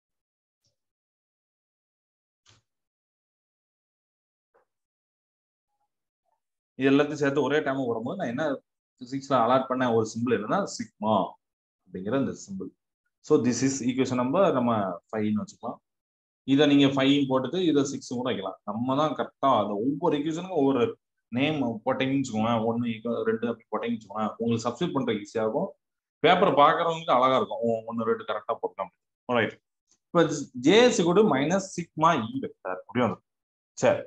Speaker 1: இது எல்லாத்தையும் சேர்த்து ஒரே டைமா போடும்போது நான் என்ன பிசிக்ஸ்ல அலாட் பண்ண ஒரு சிம்பிள் என்னன்னா சிக்மா அப்படிங்கிற இந்த symbol so this is equation number நம்ம ஃபைவ்னு வச்சுக்கலாம் இதை நீங்க ஃபைவ் போட்டுட்டு இதை சிக்ஸ் கூட வைக்கலாம் நம்ம தான் கரெக்டா அந்த ஒவ்வொரு ஈக்குவேஷனுக்கும் ஒவ்வொரு நேம் போட்டீங்கன்னு வச்சுக்கோங்க ஒன்று ரெண்டு அப்படி போட்டீங்கன்னு வச்சுக்கோங்க உங்களுக்கு சப்ஸ்டியூட் பண்ற ஈஸியா இருக்கும் பேப்பர் பாக்குறவங்களுக்கு அழகா இருக்கும் ஒன்று ரெண்டு கரெக்டா போட்டோம் ரைட் இப்போ ஜேஎஸ் கூட மைனஸ் சிக்மா இ வெக்டர் அப்படி வந்து சரி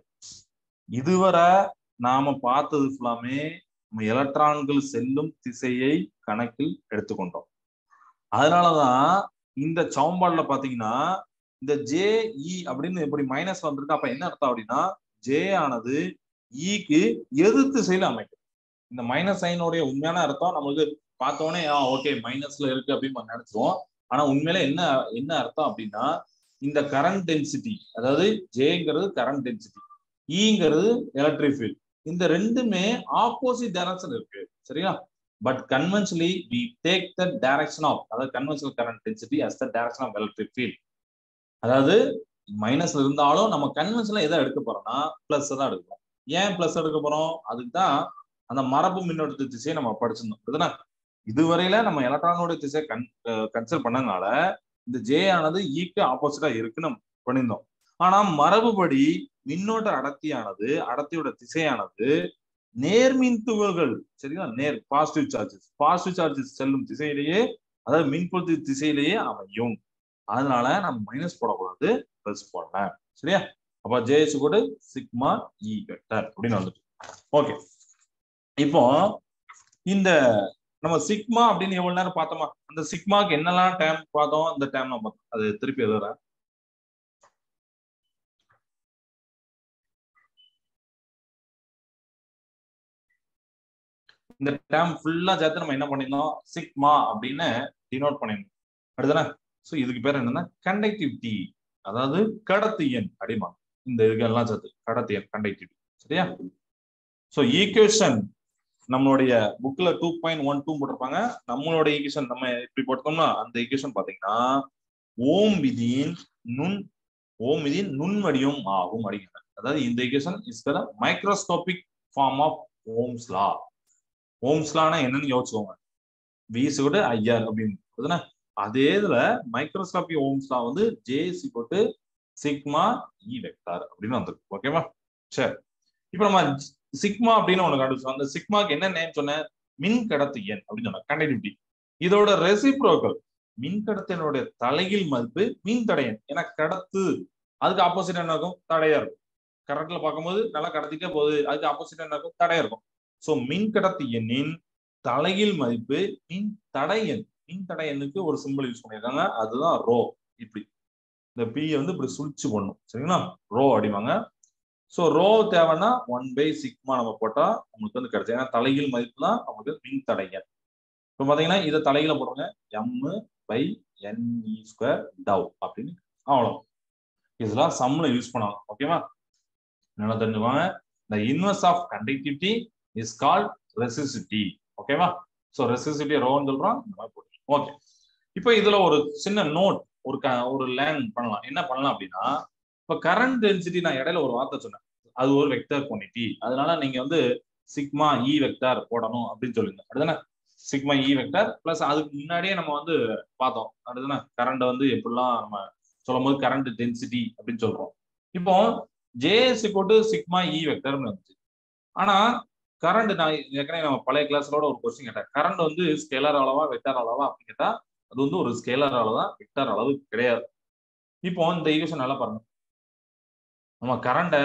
Speaker 1: இதுவரை நாம பார்த்தது ஃபுல்லாமே நம்ம எலக்ட்ரான்கள் செல்லும் திசையை கணக்கில் எடுத்துக்கொண்டோம் அதனாலதான் இந்த சமன்பாடுல பாத்தீங்கன்னா இந்த ஜே இ அப்படின்னு இப்படி மைனஸ் வந்திருக்கு அப்ப என்ன அர்த்தம் அப்படின்னா ஜே ஆனது ஈக்கு எதிர் திசையில அமைக்கும் இந்த மைனஸ் சைனுடைய உண்மையான அர்த்தம் நம்மளுக்கு பார்த்தோன்னே ஆ ஓகே மைனஸ்ல இருக்கு அப்படின்னு நினைச்சிருவோம் ஆனா உண்மையில என்ன என்ன அர்த்தம் அப்படின்னா இந்த கரண்ட் டென்சிட்டி அதாவது ஜேங்கிறது கரண்ட் டென்சிட்டி ஈங்கிறது எலக்ட்ரிக் ஃபீல்ட் இந்த ரெண்டுமே ஆப்போசிட் டைரக்ஷன் இருக்கு சரியா but conventionally we take the direction of அதாவது conventional current density as the direction of electric field அதாவது மைனஸ்ல இருந்தாலும் நம்ம கன்வென்ஷன்ல எதை எடுக்க போறோம்னா பிளஸ் தான் எடுக்கிறோம் ஏன் பிளஸ் எடுக்க போறோம் அதுக்கு தான் அந்த மரபு மின்னோட்ட திசையை நம்ம படிச்சிருந்தோம் இதுதானே இதுவரையில நம்ம எலக்ட்ரானோட திசையை கன் கன்சிடர் பண்ணதுனால இந்த ஜே ஆனது ஈக்கு ஆப்போசிட்டா இருக்குன்னு நம்ம பண்ணியிருந்தோம் ஆனா மரபுபடி மின்னோட்ட அடர்த்தியானது அடர்த்தியோட திசையானது நேர்மின் துகள்கள் சரிங்களா நேர் பாசிட்டிவ் சார்ஜஸ் பாசிட்டிவ் சார்ஜஸ் செல்லும் திசையிலேயே அதாவது மின்புலத்து திசையிலேயே அமையும் அதனால நம்ம மைனஸ் போடக்கூடாது பிளஸ் போடலாம் சரியா அப்ப ஜேஎஸ் கூட சிக்மா இ வெக்டர் அப்படின்னு வந்துட்டு ஓகே இப்போ இந்த நம்ம சிக்மா அப்படின்னு எவ்வளவு நேரம் பார்த்தோமா அந்த சிக்மாக்கு என்னெல்லாம் டைம் பார்த்தோம் அந்த டைம் நம்ம அது திருப்பி எழுதுறேன் இந்த டேம் ஃபுல்லா சேர்த்து நம்ம என்ன பண்ணிருந்தோம் சிக்மா அப்படின்னு டினோட் பண்ணிருந்தோம் அடுத்தானே ஸோ இதுக்கு பேர் என்னன்னா கண்டக்டிவிட்டி அதாவது கடத்து எண் அப்படிமா இந்த இதுக்கெல்லாம் சேர்த்து கடத்து எண் கண்டக்டிவிட்டி சரியா ஸோ ஈக்குவேஷன் நம்மளுடைய புக்ல டூ பாயிண்ட் ஒன் டூ போட்டிருப்பாங்க நம்மளோட ஈக்குவேஷன் நம்ம இப்படி போட்டோம்னா அந்த ஈக்குவேஷன் பாத்தீங்கன்னா ஓம் விதியின் நுண் ஓம் விதியின் நுண்வடிவம் ஆகும் அப்படிங்கிறாங்க அதாவது இந்த equation is the microscopic form of Ohm's law Ohm's லானா என்னன்னு யோசிச்சுக்கோங்க வி சுடு ஐஆர் அப்படின்னு அதே இதுல மைக்ரோஸ்கோபி ஓம்ஸ் லா வந்து ஜே போட்டு சிக்மா இ வெக்டார் அப்படின்னு வந்திருக்கு ஓகேவா சரி இப்போ நம்ம சிக்மா அப்படின்னு ஒண்ணு கண்டுபிடிச்சோம் அந்த சிக்மாக்கு என்ன நேம் சொன்னேன் மின் கடத்து எண் அப்படின்னு சொன்ன கண்டக்டிவிட்டி இதோட ரெசிப்ரோக்கல் மின் கடத்தினுடைய தலைகீழ் மதிப்பு மின் தடையன் ஏன்னா கடத்து அதுக்கு ஆப்போசிட் என்ன இருக்கும் தடையா இருக்கும் கரண்ட்ல பார்க்கும்போது நல்லா கடத்திட்டே போகுது அதுக்கு ஆப்போசிட் என்ன இருக்கும் தடையா இருக்கும் சோ மின் கடத்தி எண்ணின் தலைகீழ் மதிப்பு மின் தடை எண் மின் தடை எண்ணுக்கு ஒரு சிம்பிள் யூஸ் பண்ணியிருக்காங்க அதுதான் ரோ இப்படி இந்த பி வந்து இப்படி சுழிச்சு பண்ணும் சரிங்களா ரோ அப்படிவாங்க ஸோ ரோ தேவைன்னா ஒன் பை சிக்மா நம்ம போட்டா நம்மளுக்கு வந்து கிடைச்சது ஏன்னா தலைகீழ் மதிப்பு தான் நமக்கு மின் தடை எண் இப்போ பார்த்தீங்கன்னா இதை தலைகீழ போடுங்க M by NE square tau அப்படின்னு அவ்வளோ இதெல்லாம் சம்ல யூஸ் பண்ணுவாங்க ஓகேவா நல்லா தெரிஞ்சுவாங்க the inverse of conductivity is called resistivity ஓகேவா ஸோ ரெசிசிட்டி ரோன்னு சொல்றோம் இந்த மாதிரி போட்டு ஓகே இப்போ இதுல ஒரு சின்ன நோட் ஒரு க ஒரு லேர்ன் பண்ணலாம் என்ன பண்ணலாம் அப்படின்னா இப்போ கரண்ட் டென்சிட்டி நான் இடையில ஒரு வார்த்தை சொன்னேன் அது ஒரு வெக்டர் குவான்டிட்டி அதனால நீங்க வந்து சிக்மா இ வெக்டார் போடணும் அப்படின்னு சொல்லுங்க அடுத்தானே சிக்மா இ வெக்டார் பிளஸ் அதுக்கு முன்னாடியே நம்ம வந்து பார்த்தோம் அடுத்தானே கரண்ட் வந்து எப்படிலாம் நம்ம சொல்லும் போது கரண்ட் டென்சிட்டி அப்படின்னு சொல்றோம் இப்போ ஜேஎஸ் போட்டு சிக்மா இ வெக்டர்னு வந்துச்சு ஆனா கரண்ட் நான் ஏற்கனவே நம்ம பழைய கிளாஸ்லோட ஒரு கொஸ்டின் கேட்டேன் கரண்ட் வந்து ஸ்கேலர் அளவா வெக்டார் அளவா அப்படின்னு கேட்டா அது வந்து ஒரு ஸ்கேலர் அளவு தான் வெக்டார் அளவு கிடையாது இப்போ இந்த ஈக்குவேஷன் நல்லா பாருங்க நம்ம கரண்ட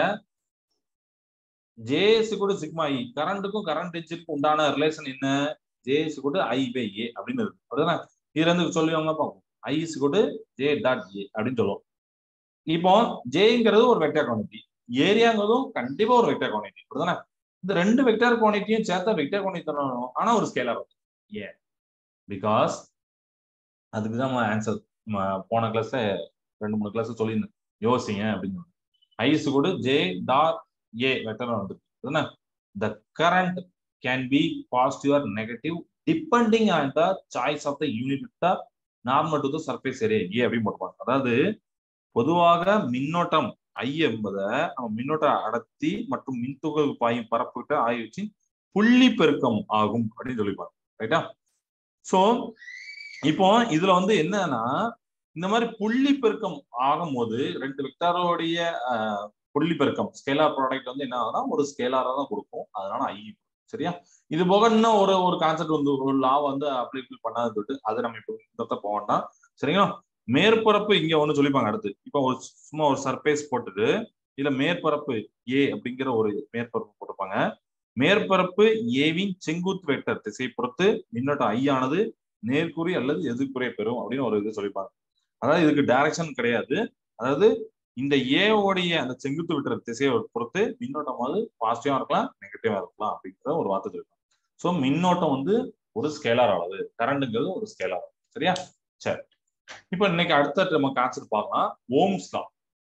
Speaker 1: ஜேஎஸ் கூட சிக்மா இ கரண்ட்டுக்கும் கரண்ட் டென்சிட்டிக்கும் உண்டான ரிலேஷன் என்ன ஜேஎஸ் கூட ஐ பை ஏ அப்படின்னு இருக்கு அப்படிதானே இதுல இருந்து சொல்லுவாங்க பார்ப்போம் ஐ இஸ் கூட ஜே டாட் ஏ அப்படின்னு சொல்லுவோம் இப்போ ஜேங்கிறது ஒரு வெக்டர் குவான்டிட்டி ஏரியாங்கிறதும் கண்டிப்பா ஒரு வெக்டர் குவான்டிட்டி அப்படிதானே இந்த ரெண்டு வெக்டர் குவான்டிட்டியும் சேர்த்தா வெக்டர் குவான்டிட்டி தரணும் ஆனா ஒரு ஸ்கேலர் வரும் ஏன் பிகாஸ் அதுக்கு தான் ஆன்சர் போன கிளாஸ்ல ரெண்டு மூணு கிளாஸ் சொல்லியிருந்தேன் யோசிங்க அப்படின்னு ஐஸ் கூட ஜே டாட் ஏ வெக்டர் வந்துருக்கு the current can be positive or negative depending on the choice of the unit vector normal to the surface area A அப்படின்னு போட்டுப்பாங்க அதாவது பொதுவாக மின்னோட்டம் ஐ என்பதை நம்ம மின்னோட்ட அடர்த்தி மற்றும் மின்துகள் பாயும் பரப்புகிட்ட ஆகியவற்றின் புள்ளி பெருக்கம் ஆகும் அப்படின்னு சொல்லிப்பாங்க ரைட்டா சோ இப்போ இதுல வந்து என்னன்னா இந்த மாதிரி புள்ளி பெருக்கம் ஆகும்போது ரெண்டு வெக்டாரோடைய புள்ளி பெருக்கம் ஸ்கேலார் ப்ராடக்ட் வந்து என்ன ஆகுதுன்னா ஒரு ஸ்கேலாரா தான் கொடுக்கும் அதனால ஐ சரியா இது போக இன்னும் ஒரு ஒரு கான்செப்ட் வந்து ஒரு லா வந்து அப்ளிகபிள் பண்ணாது சொல்லிட்டு அதை நம்ம இப்போ இந்த போக வேண்டாம் சரிங்களா மேற்பரப்பு இங்க ஒண்ணு சொல்லிப்பாங்க அடுத்து இப்போ ஒரு சும்மா ஒரு சர்பேஸ் போட்டுட்டு இதுல மேற்பரப்பு ஏ அப்படிங்கிற ஒரு மேற்பரப்பு போட்டிருப்பாங்க மேற்பரப்பு ஏவின் செங்குத்து வெக்டர் திசை பொறுத்து மின்னோட்டம் ஐ ஆனது நேர்குறி அல்லது எதிர்குறைய பெறும் அப்படின்னு ஒரு இது சொல்லிப்பாங்க அதாவது இதுக்கு டைரக்ஷன் கிடையாது அதாவது இந்த ஏவோடைய அந்த செங்குத்து விட்டுற திசையை பொறுத்து மின்னோட்டமாவது பாசிட்டிவா இருக்கலாம் நெகட்டிவா இருக்கலாம் அப்படிங்கிற ஒரு வார்த்தை சொல்லிப்பாங்க ஸோ மின்னோட்டம் வந்து ஒரு ஸ்கேலார் அளவு கரண்ட்ங்கிறது ஒரு ஸ்கேலார் அளவு சரியா சரி இப்போ இன்னைக்கு அடுத்த நம்ம கான்செப்ட் பார்க்கலாம் ஓம்ஸ் லா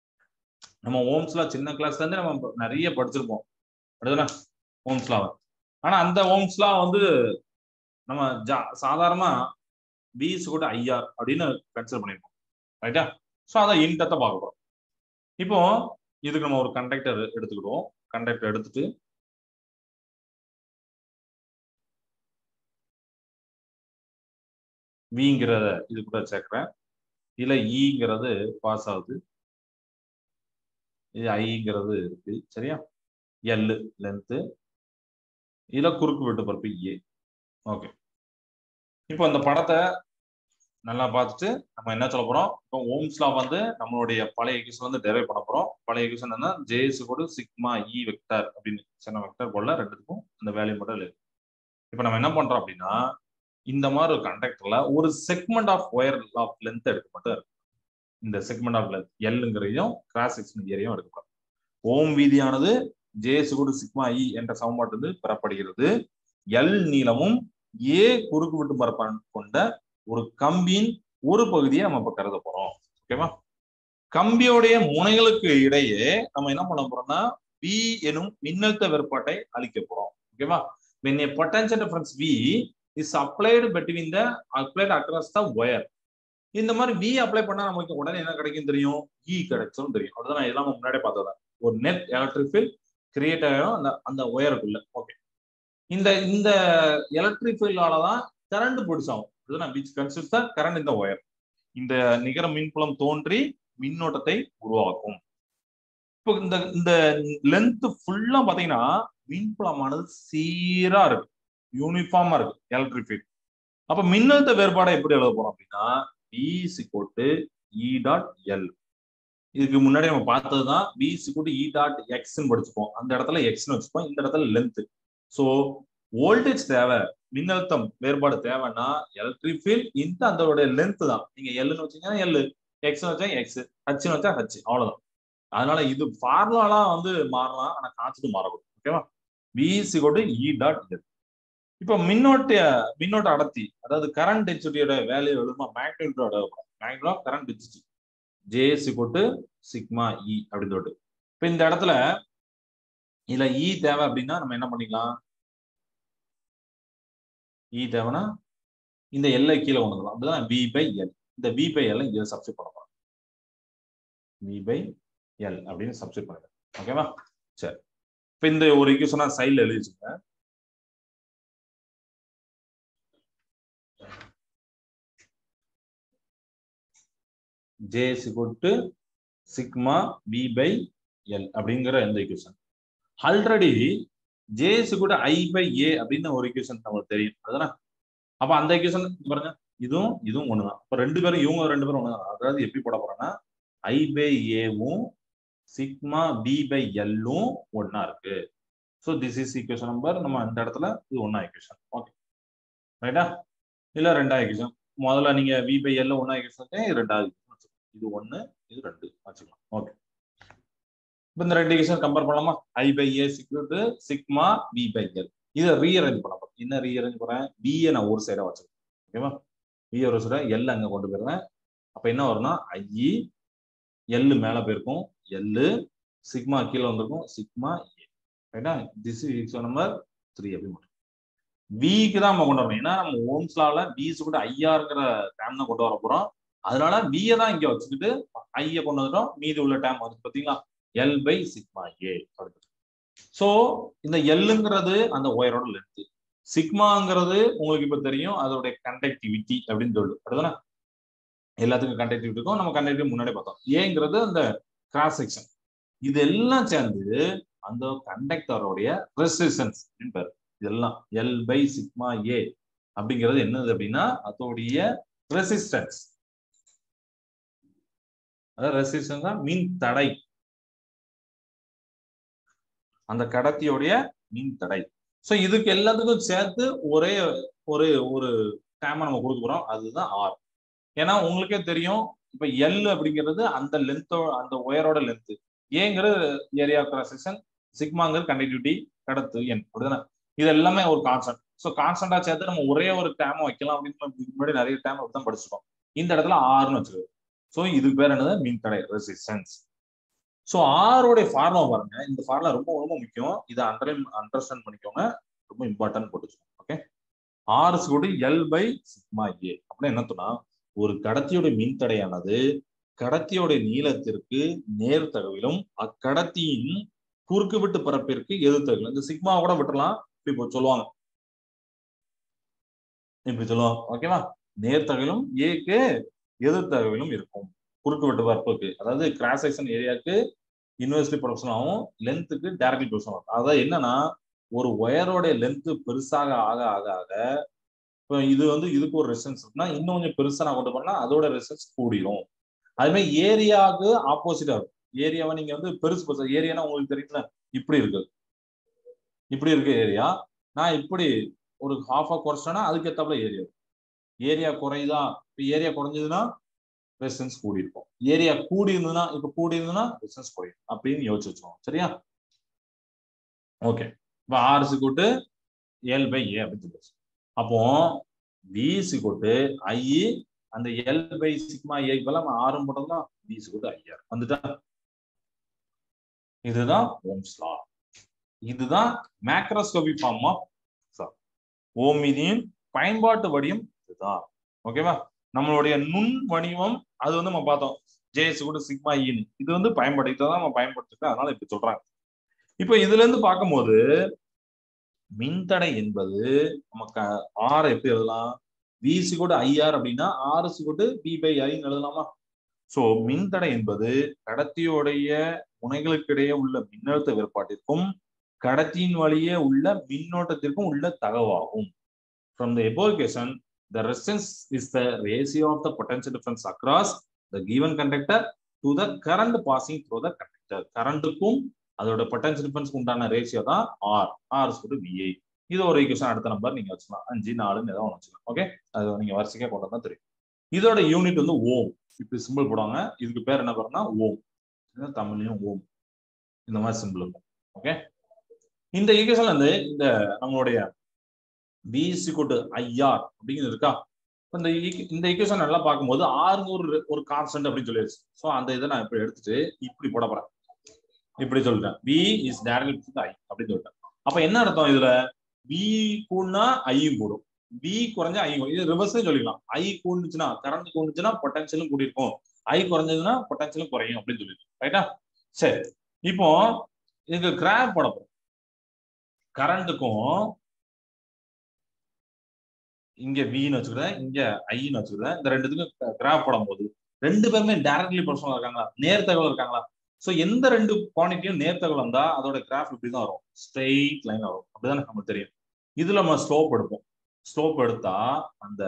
Speaker 1: நம்ம ஓம்ஸ்லா சின்ன கிளாஸ்ல இருந்து நம்ம நிறைய படிச்சிருப்போம் அடுத்தனா ஓம்ஸ்லா ஆனா அந்த ஓம்ஸ்லா வந்து நம்ம ஜா சாதாரணமா பிஎஸ் கூட ஐஆர் அப்படின்னு கன்சிடர் பண்ணிருப்போம் ரைட்டா ஸோ அதை இன்டத்தை பார்க்க போறோம் இப்போ இதுக்கு நம்ம ஒரு கண்டக்டர் எடுத்துக்கிடுவோம் கண்டக்டர் எடுத்துட்டு விங்கிறத இது கூட சேர்க்கிறேன் இதுல ஈங்கிறது பாஸ் ஆகுது இது ஐங்கிறது இருக்கு சரியா எல் லென்த்து இதுல குறுக்கு வெட்டு பரப்பு ஏ ஓகே இப்போ இந்த படத்தை நல்லா பார்த்துட்டு நம்ம என்ன சொல்ல போறோம் இப்போ ஓம்ஸ்லா வந்து நம்மளுடைய பழைய எக்யூஷன் வந்து டெரைவ் பண்ண போறோம் பழைய எக்யூஷன் என்ன ஜேஎஸ் கூட சிக்மா இ வெக்டர் அப்படின்னு சின்ன வெக்டர் போல ரெண்டுத்துக்கும் இந்த வேல்யூ மட்டும் இல்லை இப்போ நம்ம என்ன பண்றோம் அப்படின்னா இந்த மாதிரி ஒரு கண்டக்டர்ல ஒரு segment of wire of length எடுக்க மட்டும் இருக்கு இந்த செக்மெண்ட் ஆஃப் லென்த் எல்லுங்கிறதையும் கிராஸ் செக்ஷன் ஏரியாவும் எடுக்கப்படும் ஓம் வீதியானது ஜேஎஸ் கூட சிக்மா இ என்ற சமன்பாட்டு வந்து பெறப்படுகிறது எல் நீளமும் ஏ குறுக்கு விட்டு பரப்பான் கொண்ட ஒரு கம்பியின் ஒரு பகுதியை நம்ம இப்ப கருத போறோம் ஓகேவா கம்பியோடைய முனைகளுக்கு இடையே நம்ம என்ன பண்ண போறோம்னா பி எனும் மின்னழுத்த வேறுபாட்டை அளிக்க போறோம் ஓகேவா when a potential difference V is applied between the applied across the wire இந்த மாதிரி V அப்ளை பண்ணா நமக்கு உடனே என்ன கிடைக்கும் தெரியும் E கிடைச்சும் தெரியும் அதுதான் நான் இதெல்லாம் முன்னாடியே பார்த்ததா ஒரு நெட் எலக்ட்ரிக் ஃபீல்ட் கிரியேட் ஆகிடும் அந்த அந்த ஒயருக்குள்ள ஓகே இந்த இந்த எலக்ட்ரிக் ஃபீல்டால தான் கரண்ட் ப்ரொடியூஸ் ஆகும் இதுதான் விச் கன்சிஸ்ட் த கரண்ட் இந்த ஒயர் இந்த நிகர மின்புலம் தோன்றி மின்னோட்டத்தை உருவாக்கும் இப்போ இந்த இந்த லென்த் ஃபுல்லா பாத்தீங்கன்னா மின்புலமானது சீரா இருக்கு யூனிஃபார்மா இருக்கு எலக்ட்ரிக் ஃபீல்ட் அப்ப மின்னழுத்த வேறுபாடை எப்படி எழுத போறோம் அப்படின்னா பி சிக்கோட்டு இ டாட் எல் இதுக்கு முன்னாடி நம்ம பார்த்ததுதான் பி சிக்கோட்டு இ டாட் எக்ஸ்ன்னு படிச்சுப்போம் அந்த இடத்துல எக்ஸ்னு வச்சுப்போம் இந்த இடத்துல லென்த் ஸோ வோல்டேஜ் தேவை மின்னழுத்தம் வேறுபாடு தேவைன்னா எலக்ட்ரிக் ஃபீல்ட் இந்த அதோட லென்த் தான் நீங்க எல்லுன்னு வச்சீங்கன்னா எல் எக்ஸ் வச்சா எக்ஸ் ஹச்னு வச்சா ஹச் அவ்வளவுதான் அதனால இது ஃபார்முலாலாம் வந்து மாறலாம் ஆனா கான்செப்ட் மாறக்கூடும் ஓகேவா பி சிக்கோட்டு இ டாட் எல் இப்போ மின்னோட்ட மின்னோட்ட அடர்த்தி அதாவது கரண்ட் டென்சிட்டியோட வேல்யூ எழுதுமா மேக்னிட்டோட magnitude of current density J சிக்கோட்டு சிக்மா இ அப்படின்னு சொல்லிட்டு இப்போ இந்த இடத்துல இதுல இ தேவை அப்படின்னா நம்ம என்ன பண்ணிக்கலாம் இ தேவைன்னா இந்த எல்லை கீழே கொண்டு வரலாம் அப்படிதான் பி பை எல் இந்த பி பை எல் இங்க சப்ஸ்டிட் பண்ண போறோம் பி பை எல் அப்படின்னு சப்ஸ்டிட் பண்ணுங்க ஓகேவா சரி இப்போ இந்த ஒரு ஈக்குவேஷனா சைடில் எழுதி வச்சுங்க ஜே சிகுட்டு சிக்மா பி பை எல் அப்படிங்கிற இந்த ஈக்குவேஷன் ஆல்ரெடி ஜே சிகுட்டு ஐ பை ஏ அப்படின்னு ஒரு ஈக்குவேஷன் நமக்கு தெரியும் அதுதானே அப்ப அந்த ஈக்குவேஷன் பாருங்க இதுவும் இதுவும் ஒண்ணுதான் இப்ப ரெண்டு பேரும் இவங்க ரெண்டு பேரும் ஒண்ணுதான் அதாவது எப்படி போட போறோம்னா ஐ பை ஏவும் சிக்மா பி பை எல்லும் ஒன்னா இருக்கு so this is equation number நம்ம இந்த இடத்துல இது ஒன்னா ஈக்குவேஷன் ஓகே ரைட்டா இல்ல ரெண்டாவது ஈக்குவேஷன் முதல்ல நீங்க வி பை எல்ல ஒன்னா ஈக்குவேஷன் இது ரெண்டாவது இது ஒன்னு இது ரெண்டு வச்சுக்கலாம் ஓகே இப்போ இந்த ரெண்டு ஈக்குவேஷன் கம்பேர் பண்ணலாமா ஐ பை ஏ சிக்யூட்டு சிக்மா பி பை எல் இதை ரீஅரேஞ்ச் பண்ண போறேன் என்ன ரீஅரேஞ்ச் பண்ணேன் பிஏ நான் ஒரு சைடா வச்சிருக்கேன் ஓகேவா பி ஒரு சைடா எல் அங்க கொண்டு போயிருவேன் அப்ப என்ன வரும்னா ஐஇ எல்லு மேல போயிருக்கும் எல்லு சிக்மா கீழே வந்திருக்கும் சிக்மா ஏ ரைட்டா திஸ் இஸ் நம்பர் த்ரீ அப்படி மட்டும் பிக்கு தான் நம்ம கொண்டு வரணும் ஏன்னா நம்ம ஓம்ஸ்லால பிஸ் கூட ஐஆருங்கிற டேம் தான் கொண்டு வர போறோம் அதனால பிஏ தான் இங்க வச்சுக்கிட்டு ஐய கொண்டு வந்துட்டோம் மீதி உள்ள டேம் வந்து பாத்தீங்களா L by sigma A so இந்த எல்லுங்கிறது அந்த ஒயரோட லென்த் சிக்மாங்கிறது உங்களுக்கு இப்ப தெரியும் அதோடைய கண்டக்டிவிட்டி அப்படின்னு சொல்லு அப்படிதானே எல்லாத்துக்கும் கண்டக்டிவிட்டி இருக்கும் நம்ம கண்டக்டிவிட்டி முன்னாடி பார்த்தோம் ஏங்கிறது அந்த கிராஸ் செக்ஷன் இது எல்லாம் சேர்ந்து அந்த கண்டக்டரோடைய ரெசிஸ்டன்ஸ் அப்படின்னு பேரு இதெல்லாம் எல் பை சிக்மா ஏ அப்படிங்கிறது என்னது அப்படின்னா அதோடைய ரெசிஸ்டன்ஸ் அதாவது ரெசிஸ்டன்ஸ் தான் மின் தடை அந்த கடத்தியோடைய மின் தடை ஸோ இதுக்கு எல்லாத்துக்கும் சேர்த்து ஒரே ஒரே ஒரு டேமை நம்ம கொடுக்க போறோம் அதுதான் ஆர் ஏன்னா உங்களுக்கே தெரியும் இப்ப எல் அப்படிங்கிறது அந்த லென்த்தோ அந்த ஒயரோட லென்த் ஏங்கிறது ஏரியா கிராஸ் செக்ஷன் சிக்மாங்கிறது கண்டக்டிவிட்டி கடத்து என் அப்படிதானே இது எல்லாமே ஒரு கான்ஸ்டன்ட் ஸோ கான்ஸ்டன்டா சேர்த்து நம்ம ஒரே ஒரு டேம் வைக்கலாம் அப்படின்னு முன்னாடி நிறைய டேம் அப்படிதான் படிச்சிருக்கோம் இந்த இடத்துல ஆறுன்னு வச்சிருக்கு ஸோ இது பேர் என்னது மின் தடை ரெசிஸ்டன்ஸ் ஸோ ஆரோடைய ஃபார்முலா பாருங்க இந்த ஃபார்முலா ரொம்ப ரொம்ப முக்கியம் இதை அண்டர் அண்டர்ஸ்டாண்ட் பண்ணிக்கோங்க ரொம்ப இம்பார்ட்டன்ட் போட்டுக்கோங்க ஓகே ஆர் கூட எல் பை சிக்மா ஏ அப்படின்னு என்ன சொன்னா ஒரு கடத்தியோட மின்தடையானது கடத்தியோட நீளத்திற்கு நேர்த்தகவிலும் அக்கடத்தியின் குறுக்கு விட்டு பரப்பிற்கு எதிர்த்தகவிலும் இந்த சிக்மா கூட விட்டுறலாம் இப்படி சொல்லுவாங்க இப்படி சொல்லுவாங்க ஓகேவா நேர்த்தகவிலும் ஏக்கு எதிர்த்தகவிலும் இருக்கும் குறுக்கு வெட்டு பரப்புக்கு அதாவது கிராஸ் செக்ஷன் ஏரியாவுக்கு யூனிவர்சிட்டி ப்ரொஃபஷன் ஆகும் லென்த்துக்கு டைரக்ட்லி ப்ரொஃபஷன் ஆகும் அதாவது என்னன்னா ஒரு ஒயரோட லென்த் பெருசாக ஆக ஆக ஆக இப்போ இது வந்து இதுக்கு ஒரு ரெசிஸ்டன்ஸ் இருக்குன்னா இன்னும் கொஞ்சம் பெருசா நான் கொண்டு போனா அதோட ரெசிஸ்டன்ஸ் கூடிரும் அதுமாதிரி ஏரியாவுக்கு ஆப்போசிட்டா இருக்கும் ஏரியாவை நீங்க வந்து பெருசு பெருசு ஏரியானா உங்களுக்கு தெரியுதுல இப்படி இருக்கு இப்படி இருக்கு ஏரியா நான் இப்படி ஒரு ஹாஃபா குறைச்சேன்னா அதுக்கு ஏத்தாப்புல ஏரியா ஏரியா குறையுதா இப்போ ஏரியா குறைஞ்சதுன்னா ரெசிஸ்டன்ஸ் கூடி இருக்கும் ஏரியா கூடி இருந்ததுன்னா இப்ப கூடி இருந்ததுன்னா ரெசிஸ்டன்ஸ் குறையும் அப்படின்னு யோசிச்சு வச்சோம் சரியா ஓகே இப்ப ஆர் சிக்கூட்டு எல் பை ஏ அப்படின்னு சொல்லி அப்போ வி சிக்கூட்டு ஐ அந்த எல் பை சிக்மா ஏக்கு பதிலாக நம்ம ஆறும் போட்டோம்னா வி சிக்கூட்டு ஐஆர் வந்துட்டா இதுதான் ஓம்ஸ் லா இதுதான் மேக்ரோஸ்கோபி ஃபார்ம் ஆஃப் ஓமிதியின் பயன்பாட்டு வடிவம் இதுதான் ஓகேவா நம்மளுடைய நுண் வடிவம் அது வந்து நம்ம பார்த்தோம் ஜேஎஸ் கூட சிக்மா இன் இது வந்து பயன்படுத்தி தான் நம்ம பயன்படுத்திருக்கோம் அதனால இப்படி சொல்றாங்க இப்ப இதுல இருந்து பார்க்கும்போது மின்தடை என்பது நமக்கு ஆர் எப்படி எழுதலாம் வி சிகோடு ஐஆர் அப்படின்னா ஆர் சிகோடு பி பை ஐன்னு எழுதலாமா சோ மின்தடை என்பது கடத்தியோடைய முனைகளுக்கிடையே உள்ள மின்னழுத்த வேறுபாட்டிற்கும் கடத்தியின் வழியே உள்ள மின்னோட்டத்திற்கும் உள்ள தகவாகும் from the above equation the resistance is the ratio of the potential difference across the given conductor to the current passing through the conductor கரண்ட்டுக்கும் அதோட பொட்டன்ஷியல் டிஃபரன்ஸ் உண்டான ரேஷியோ தான் ஆர் ஆர் சொல்லிட்டு விஐ இது ஒரு ஈக்குவேஷன் அடுத்த நம்பர் நீங்க வச்சுக்கலாம் அஞ்சு நாலுன்னு ஏதாவது ஒன்று வச்சுக்கலாம் ஓகே அது நீங்க வரிசைக்கா கொண்டு வந்தா தெரியும் இதோட யூனிட் வந்து ஓம் இப்படி சிம்பிள் போடுவாங்க இதுக்கு பேர் என்ன பேருனா ஓம் தமிழ்லயும் ஓம் இந்த மாதிரி சிம்பிள் இருக்கும் ஓகே இந்த ஈக்குவேஷன்ல இருந்து இந்த நம்மளுடைய பி சிக்குட்டு ஐஆர் அப்படிங்கிறது இருக்கா இந்த இந்த ஈக்குவேஷன் நல்லா பார்க்கும்போது ஆறுங்க ஒரு ஒரு கான்ஸ்டன்ட் அப்படின்னு சொல்லிடுச்சு ஸோ அந்த இதை நான் இப்படி எடுத்துட்டு இப்படி போட போறேன் இப்படி சொல்லிட்டேன் பி இஸ் டேரக்ட் ஐ அப்படின்னு சொல்லிட்டேன் அப்ப என்ன அர்த்தம் இதுல பி கூடனா ஐயும் கூடும் பி குறைஞ்சா ஐ இது ரிவர்ஸ்னு சொல்லிக்கலாம் ஐ கூடுச்சுன்னா கரண்ட் கூடுச்சுன்னா பொட்டன்ஷியலும் கூடியிருக்கும் ஐ குறைஞ்சதுன்னா பொட்டன்ஷியலும் குறையும் அப்படின்னு சொல்லிருக்கோம் ரைட்டா சரி இப்போ இதுக்கு கிராப் போட போறோம் கரண்ட்டுக்கும் இங்க வின்னு வச்சுக்கிறேன் இங்க ஐன்னு வச்சுக்கிறேன் இந்த ரெண்டுத்துக்கும் கிராப் போடும் போது ரெண்டு பேருமே டைரக்ட்லி பர்சனல் இருக்காங்களா நேர்த்தகவல் இருக்காங்களா ஸோ எந்த ரெண்டு குவான்டிட்டியும் நேர்த்தகவல் வந்தா அதோட கிராஃப் இப்படி தான் வரும் ஸ்ட்ரெயிட் லைன் வரும் அப்படிதான் நமக்கு தெரியும் இதுல நம்ம ஸ்லோப் எடுப்போம் ஸ்லோப் எடுத்தா அந்த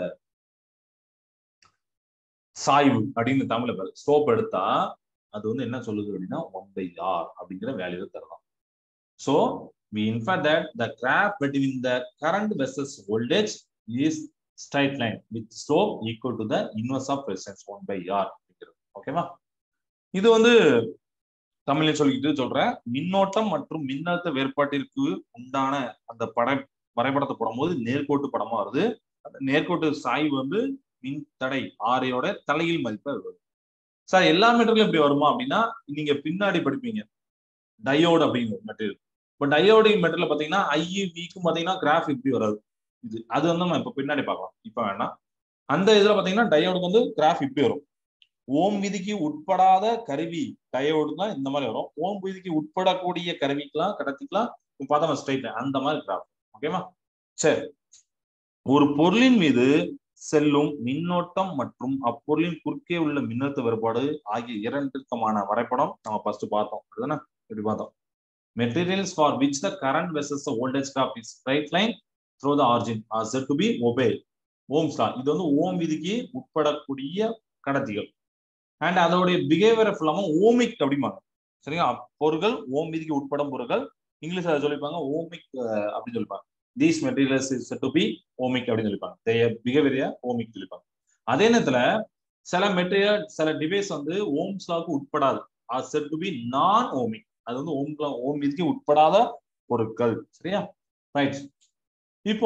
Speaker 1: சாய்வு அப்படின்னு தமிழ்ல பேர் ஸ்லோப் எடுத்தா அது வந்து என்ன சொல்லுது அப்படின்னா ஒன் பை ஆர் அப்படிங்கிற வேல்யூ தரலாம் so we infer that the graph between the current versus voltage is straight line with slope equal to the inverse of resistance 1 by r ஓகேவா இது வந்து தமிழ்ல சொல்லிக்கிட்டு சொல்றேன் மின்னோட்டம் மற்றும் மின்னழுத்த வேறுபாட்டிற்கு உண்டான அந்த பட வரைபடத்தை போடும்போது நேர்கோட்டு படமா வருது அந்த நேர்கோட்டு சாய்வு வந்து மின் தடை ஆரையோட தலையில் மதிப்பா வருது சார் எல்லா மெட்டீரியலும் இப்படி வருமா அப்படின்னா நீங்க பின்னாடி படிப்பீங்க டயோடு அப்படிங்கிற மெட்டீரியல் இப்போ டயோடிக் மெட்டீரியல் பார்த்தீங்கன்னா ஐஇவிக்கும் பார்த்தீங்கன்னா கிராஃப் இப்படி வராது இது அது வந்து நம்ம இப்போ பின்னாடி பார்க்கலாம் இப்போ வேணாம் அந்த இதில் பார்த்தீங்கன்னா டயோடுக்கு வந்து கிராஃப் இப்படி வரும் ஓம் விதிக்கு உட்படாத கருவி டயோடுக்குலாம் இந்த மாதிரி வரும் ஓம் விதிக்கு உட்படக்கூடிய கருவிக்கெல்லாம் கடத்திக்கலாம் பார்த்தா ஸ்ட்ரைட் அந்த மாதிரி கிராஃப் ஓகேவா சரி ஒரு பொருளின் மீது செல்லும் மின்னோட்டம் மற்றும் அப்பொருளின் குறுக்கே உள்ள மின்னழுத்த வேறுபாடு ஆகிய இரண்டுக்குமான வரைபடம் நம்ம ஃபர்ஸ்ட் பார்த்தோம் அப்படிதானே இப்படி பார்த்தோம் materials for which the current versus the voltage graph is straight line through the origin are said to be obeyed Ohm's law இது வந்து ஓம் விதிக்கு உட்படக்கூடிய கடத்திகள் அண்ட் அதோடைய பிஹேவியர் இல்லாம ஓமிக் அப்படிம்பாங்க சரிங்களா பொருட்கள் ஓம் விதிக்கு உட்படும் பொருட்கள் இங்கிலீஷ் அதை சொல்லிப்பாங்க ஓமிக் அப்படின்னு சொல்லிப்பாங்க these materials is to be ohmic அப்படின்னு சொல்லிப்பாங்க பிஹேவியர் ஓமிக் சொல்லிப்பாங்க அதே நேரத்துல சில மெட்டீரியல் சில டிவைஸ் வந்து ஓம்ஸ் லாவுக்கு உட்படாது are said to be non ohmic அது வந்து ஓம் ஓம் விதிக்கு உட்படாத பொருட்கள் சரியா ரைட் இப்போ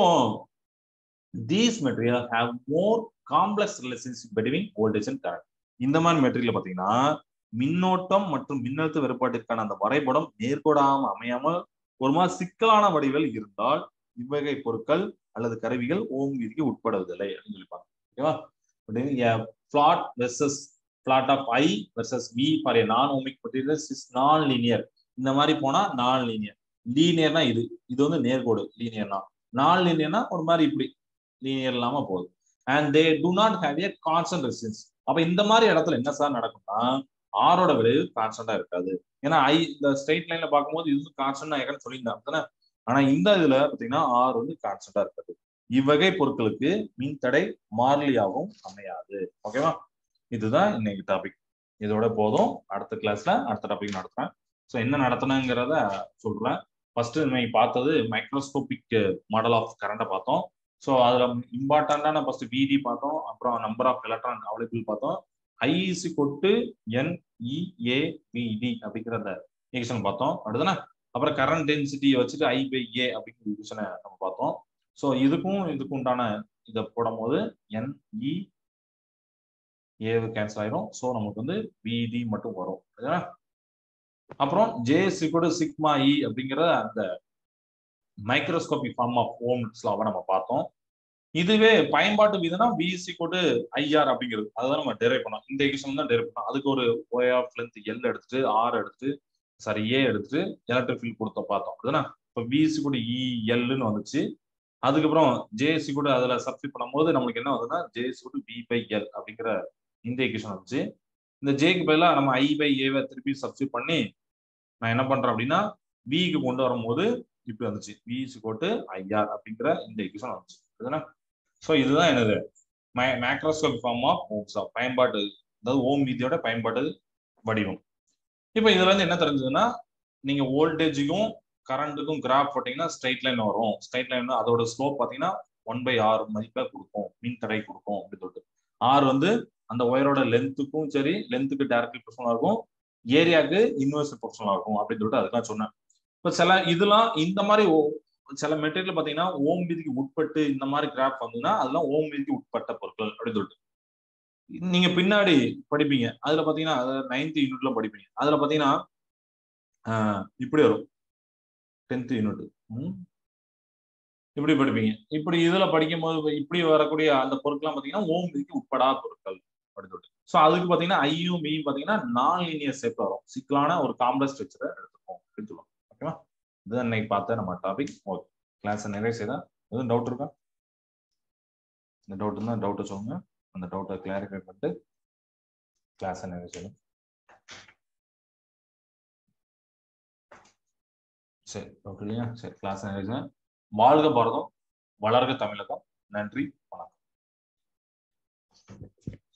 Speaker 1: these material have more complex relationship between voltage and current இந்த மாதிரி மெட்டீரியல் பாத்தீங்கன்னா மின்னோட்டம் மற்றும் மின்னழுத்த வேறுபாட்டிற்கான அந்த வரைபடம் நேர்கோடாம அமையாமல் ஒரு மாதிரி சிக்கலான வடிவில் இருந்தால் இவ்வகை பொருட்கள் அல்லது கருவிகள் ஓம் விதிக்கு உட்படுவதில்லை அப்படின்னு சொல்லிப்பாங்க ஓகேவா plot versus plot of I versus V for a non ohmic materials is non linear இந்த மாதிரி போனா நான் லீனியர் லீனியர்னா இது இது வந்து நேர்கோடு லீனியர்னா நான் லீனியர்னா ஒரு மாதிரி இப்படி லீனியர் இல்லாம போகுது and they do not have a constant resistance அப்ப இந்த மாதிரி இடத்துல என்ன சார் நடக்கும்னா ஆரோட விளைவு கான்ஸ்டன்டா இருக்காது ஏன்னா ஐ இந்த ஸ்ட்ரெயிட் லைன்ல பார்க்கும்போது இது கான்ஸ்டன்டா இருக்குன்னு சொல்லியிருந்தாங்க தானே ஆனா இந்த இதுல பாத்தீங்கன்னா ஆர் வந்து கான்ஸ்டன்டா இருக்காது இவ்வகை பொருட்களுக்கு மின் தடை மாறிலியாகவும் அமையாது ஓகேவா இதுதான் இன்னைக்கு டாபிக் இதோட போதும் அடுத்த கிளாஸ்ல அடுத்த டாபிக் நடத்துறேன் ஸோ என்ன நடத்தினங்கிறத சொல்றேன் ஃபர்ஸ்ட் இன்னைக்கு பார்த்தது மைக்ரோஸ்கோபிக் மாடல் ஆஃப் கரண்டை பார்த்தோம் ஸோ அதுல இம்பார்ட்டண்டான ஃபர்ஸ்ட் விடி பார்த்தோம் அப்புறம் நம்பர் ஆஃப் எலக்ட்ரான் அவைலபிள் பார்த்தோம் ஐஇசி கொட்டு என்இஏவிடி அப்படிங்கிற அந்த ஈக்குவேஷன் பார்த்தோம் அடுத்தானே அப்புறம் கரண்ட் டென்சிட்டியை வச்சுட்டு ஐ பை ஏ அப்படிங்கிற ஈக்குவேஷனை நம்ம பார்த்தோம் ஸோ இதுக்கும் இதுக்கும் உண்டான இதை போடும் போது என்இ ஏவு கேன்சல் ஆயிரும் ஸோ நமக்கு வந்து விடி மட்டும் வரும் அப்புறம் ஜேஎஸ்சி கூட சிக்மா இ அப்படிங்கிற அந்த மைக்ரோஸ்கோபி ஃபார்ம் ஆஃப் ஓம்ஸ்லாவை நம்ம பார்த்தோம் இதுவே பயன்பாட்டு விதம்னா பிஎஸ்சி கோடு ஐஆர் அப்படிங்கிறது அதுதான் நம்ம டெரைவ் பண்ணோம் இந்த எக்ஸாம் தான் டெரைவ் பண்ணோம் அதுக்கு ஒரு ஓ ஆஃப் லென்த் எல் எடுத்துட்டு ஆர் எடுத்துட்டு சாரி ஏ எடுத்துட்டு எலக்ட்ரிக் ஃபீல்ட் கொடுத்த பார்த்தோம் அப்படிதானே இப்போ பிஎஸ்சி கூட இஎல்னு வந்துச்சு அதுக்கப்புறம் ஜேஎஸ்சி கூட அதுல சப்ஸ்டிட் பண்ணும்போது நம்மளுக்கு என்ன ஆகுதுன்னா ஜேஎஸ் கூட பி பை எல் அப்படிங்கிற இந்த ஈக்குவேஷன் வந்துச்சு இந்த ஜேக்கு பதிலாக நம்ம ஐ பை ஏவை திருப்பி சப்ஸ்டிட் பண்ணி நான் என்ன பண்றேன் அப்படின்னா விக்கு கொண்டு வரும்போது இப்படி வந்துச்சு வி கோட்டு ஐஆர் அப்படிங்கிற இந்த ஈக்குவேஷன் வந்துச்சு அதுதானே ஸோ இதுதான் என்னது macroscopic form of Ohm's of பயன்பாட்டு அதாவது ஓம் விதியோட பயன்பாட்டு வடிவம் இப்போ இதுல இருந்து என்ன தெரிஞ்சதுன்னா நீங்க வோல்டேஜுக்கும் கரண்ட்டுக்கும் கிராஃப் போட்டீங்கன்னா ஸ்ட்ரைட் லைன் வரும் ஸ்ட்ரைட் லைன் அதோட ஸ்லோப் பார்த்தீங்கன்னா ஒன் பை ஆர் மதிப்பா கொடுக்கும் மின் தடை கொடுக்கும் அப்படின்னு சொல்லிட்டு ஆர் வந்து அந்த ஒயரோட லென்த்துக்கும் சரி லென்த்துக்கு டேரக்ட்லி ப்ரொஃபஷனலா இருக்கும் ஏரியாவுக்கு இன்வெர்ஸ் ப்ரொஃபஷனலா இருக்கும் அப்படின்னு சொல்லிட்டு அதுதான் சொன்னேன் இப்போ சில இதெல்லாம் இந்த மாதிரி சில மெட்டீரியல் பார்த்தீங்கன்னா ஓம் விதிக்கு உட்பட்டு இந்த மாதிரி கிராஃப் வந்ததுன்னா அதெல்லாம் ஓம் விதிக்கு உட்பட்ட பொருட்கள் அப்படின்னு சொல்லிட்டு நீங்க பின்னாடி படிப்பீங்க அதுல பாத்தீங்கன்னா நைன்த் யூனிட்ல படிப்பீங்க அதுல பாத்தீங்கன்னா இப்படி வரும் டென்த் யூனிட் இப்படி படிப்பீங்க இப்படி இதுல படிக்கும் போது இப்படி வரக்கூடிய அந்த பொருட்கள்லாம் பாத்தீங்கன்னா ஓம் விதிக்கு உட்படா பொருட்கள் அப்படின்னு சொல்லிட்டு ஸோ அதுக்கு பாத்தீங்கன்னா ஐயும் மீயும் பாத்தீங்கன்னா நான் லீனியர் ஷேப் வரும் சிக்கலான ஒரு காம்ப்ளெக்ஸ் ஸ்ட்ரக்சரை எடுத்துப்போம் அப்படின்னு சொல்லுவோம் ஓகேவா இதுதான் இன்னைக்கு பார்த்த நம்ம டாபிக் ஓகே கிளாஸ் நிறைய செய்தா எதுவும் டவுட் இருக்கா இந்த டவுட் இருந்தால் டவுட்டை சொல்லுங்க அந்த டவுட்டை கிளாரிஃபை பண்ணிட்டு கிளாஸ் நிறைய செய்யணும் சரி டவுட் இல்லையா சரி கிளாஸ் நிறைய வாழ்க பாரதம் வளர்க தமிழகம் நன்றி வணக்கம்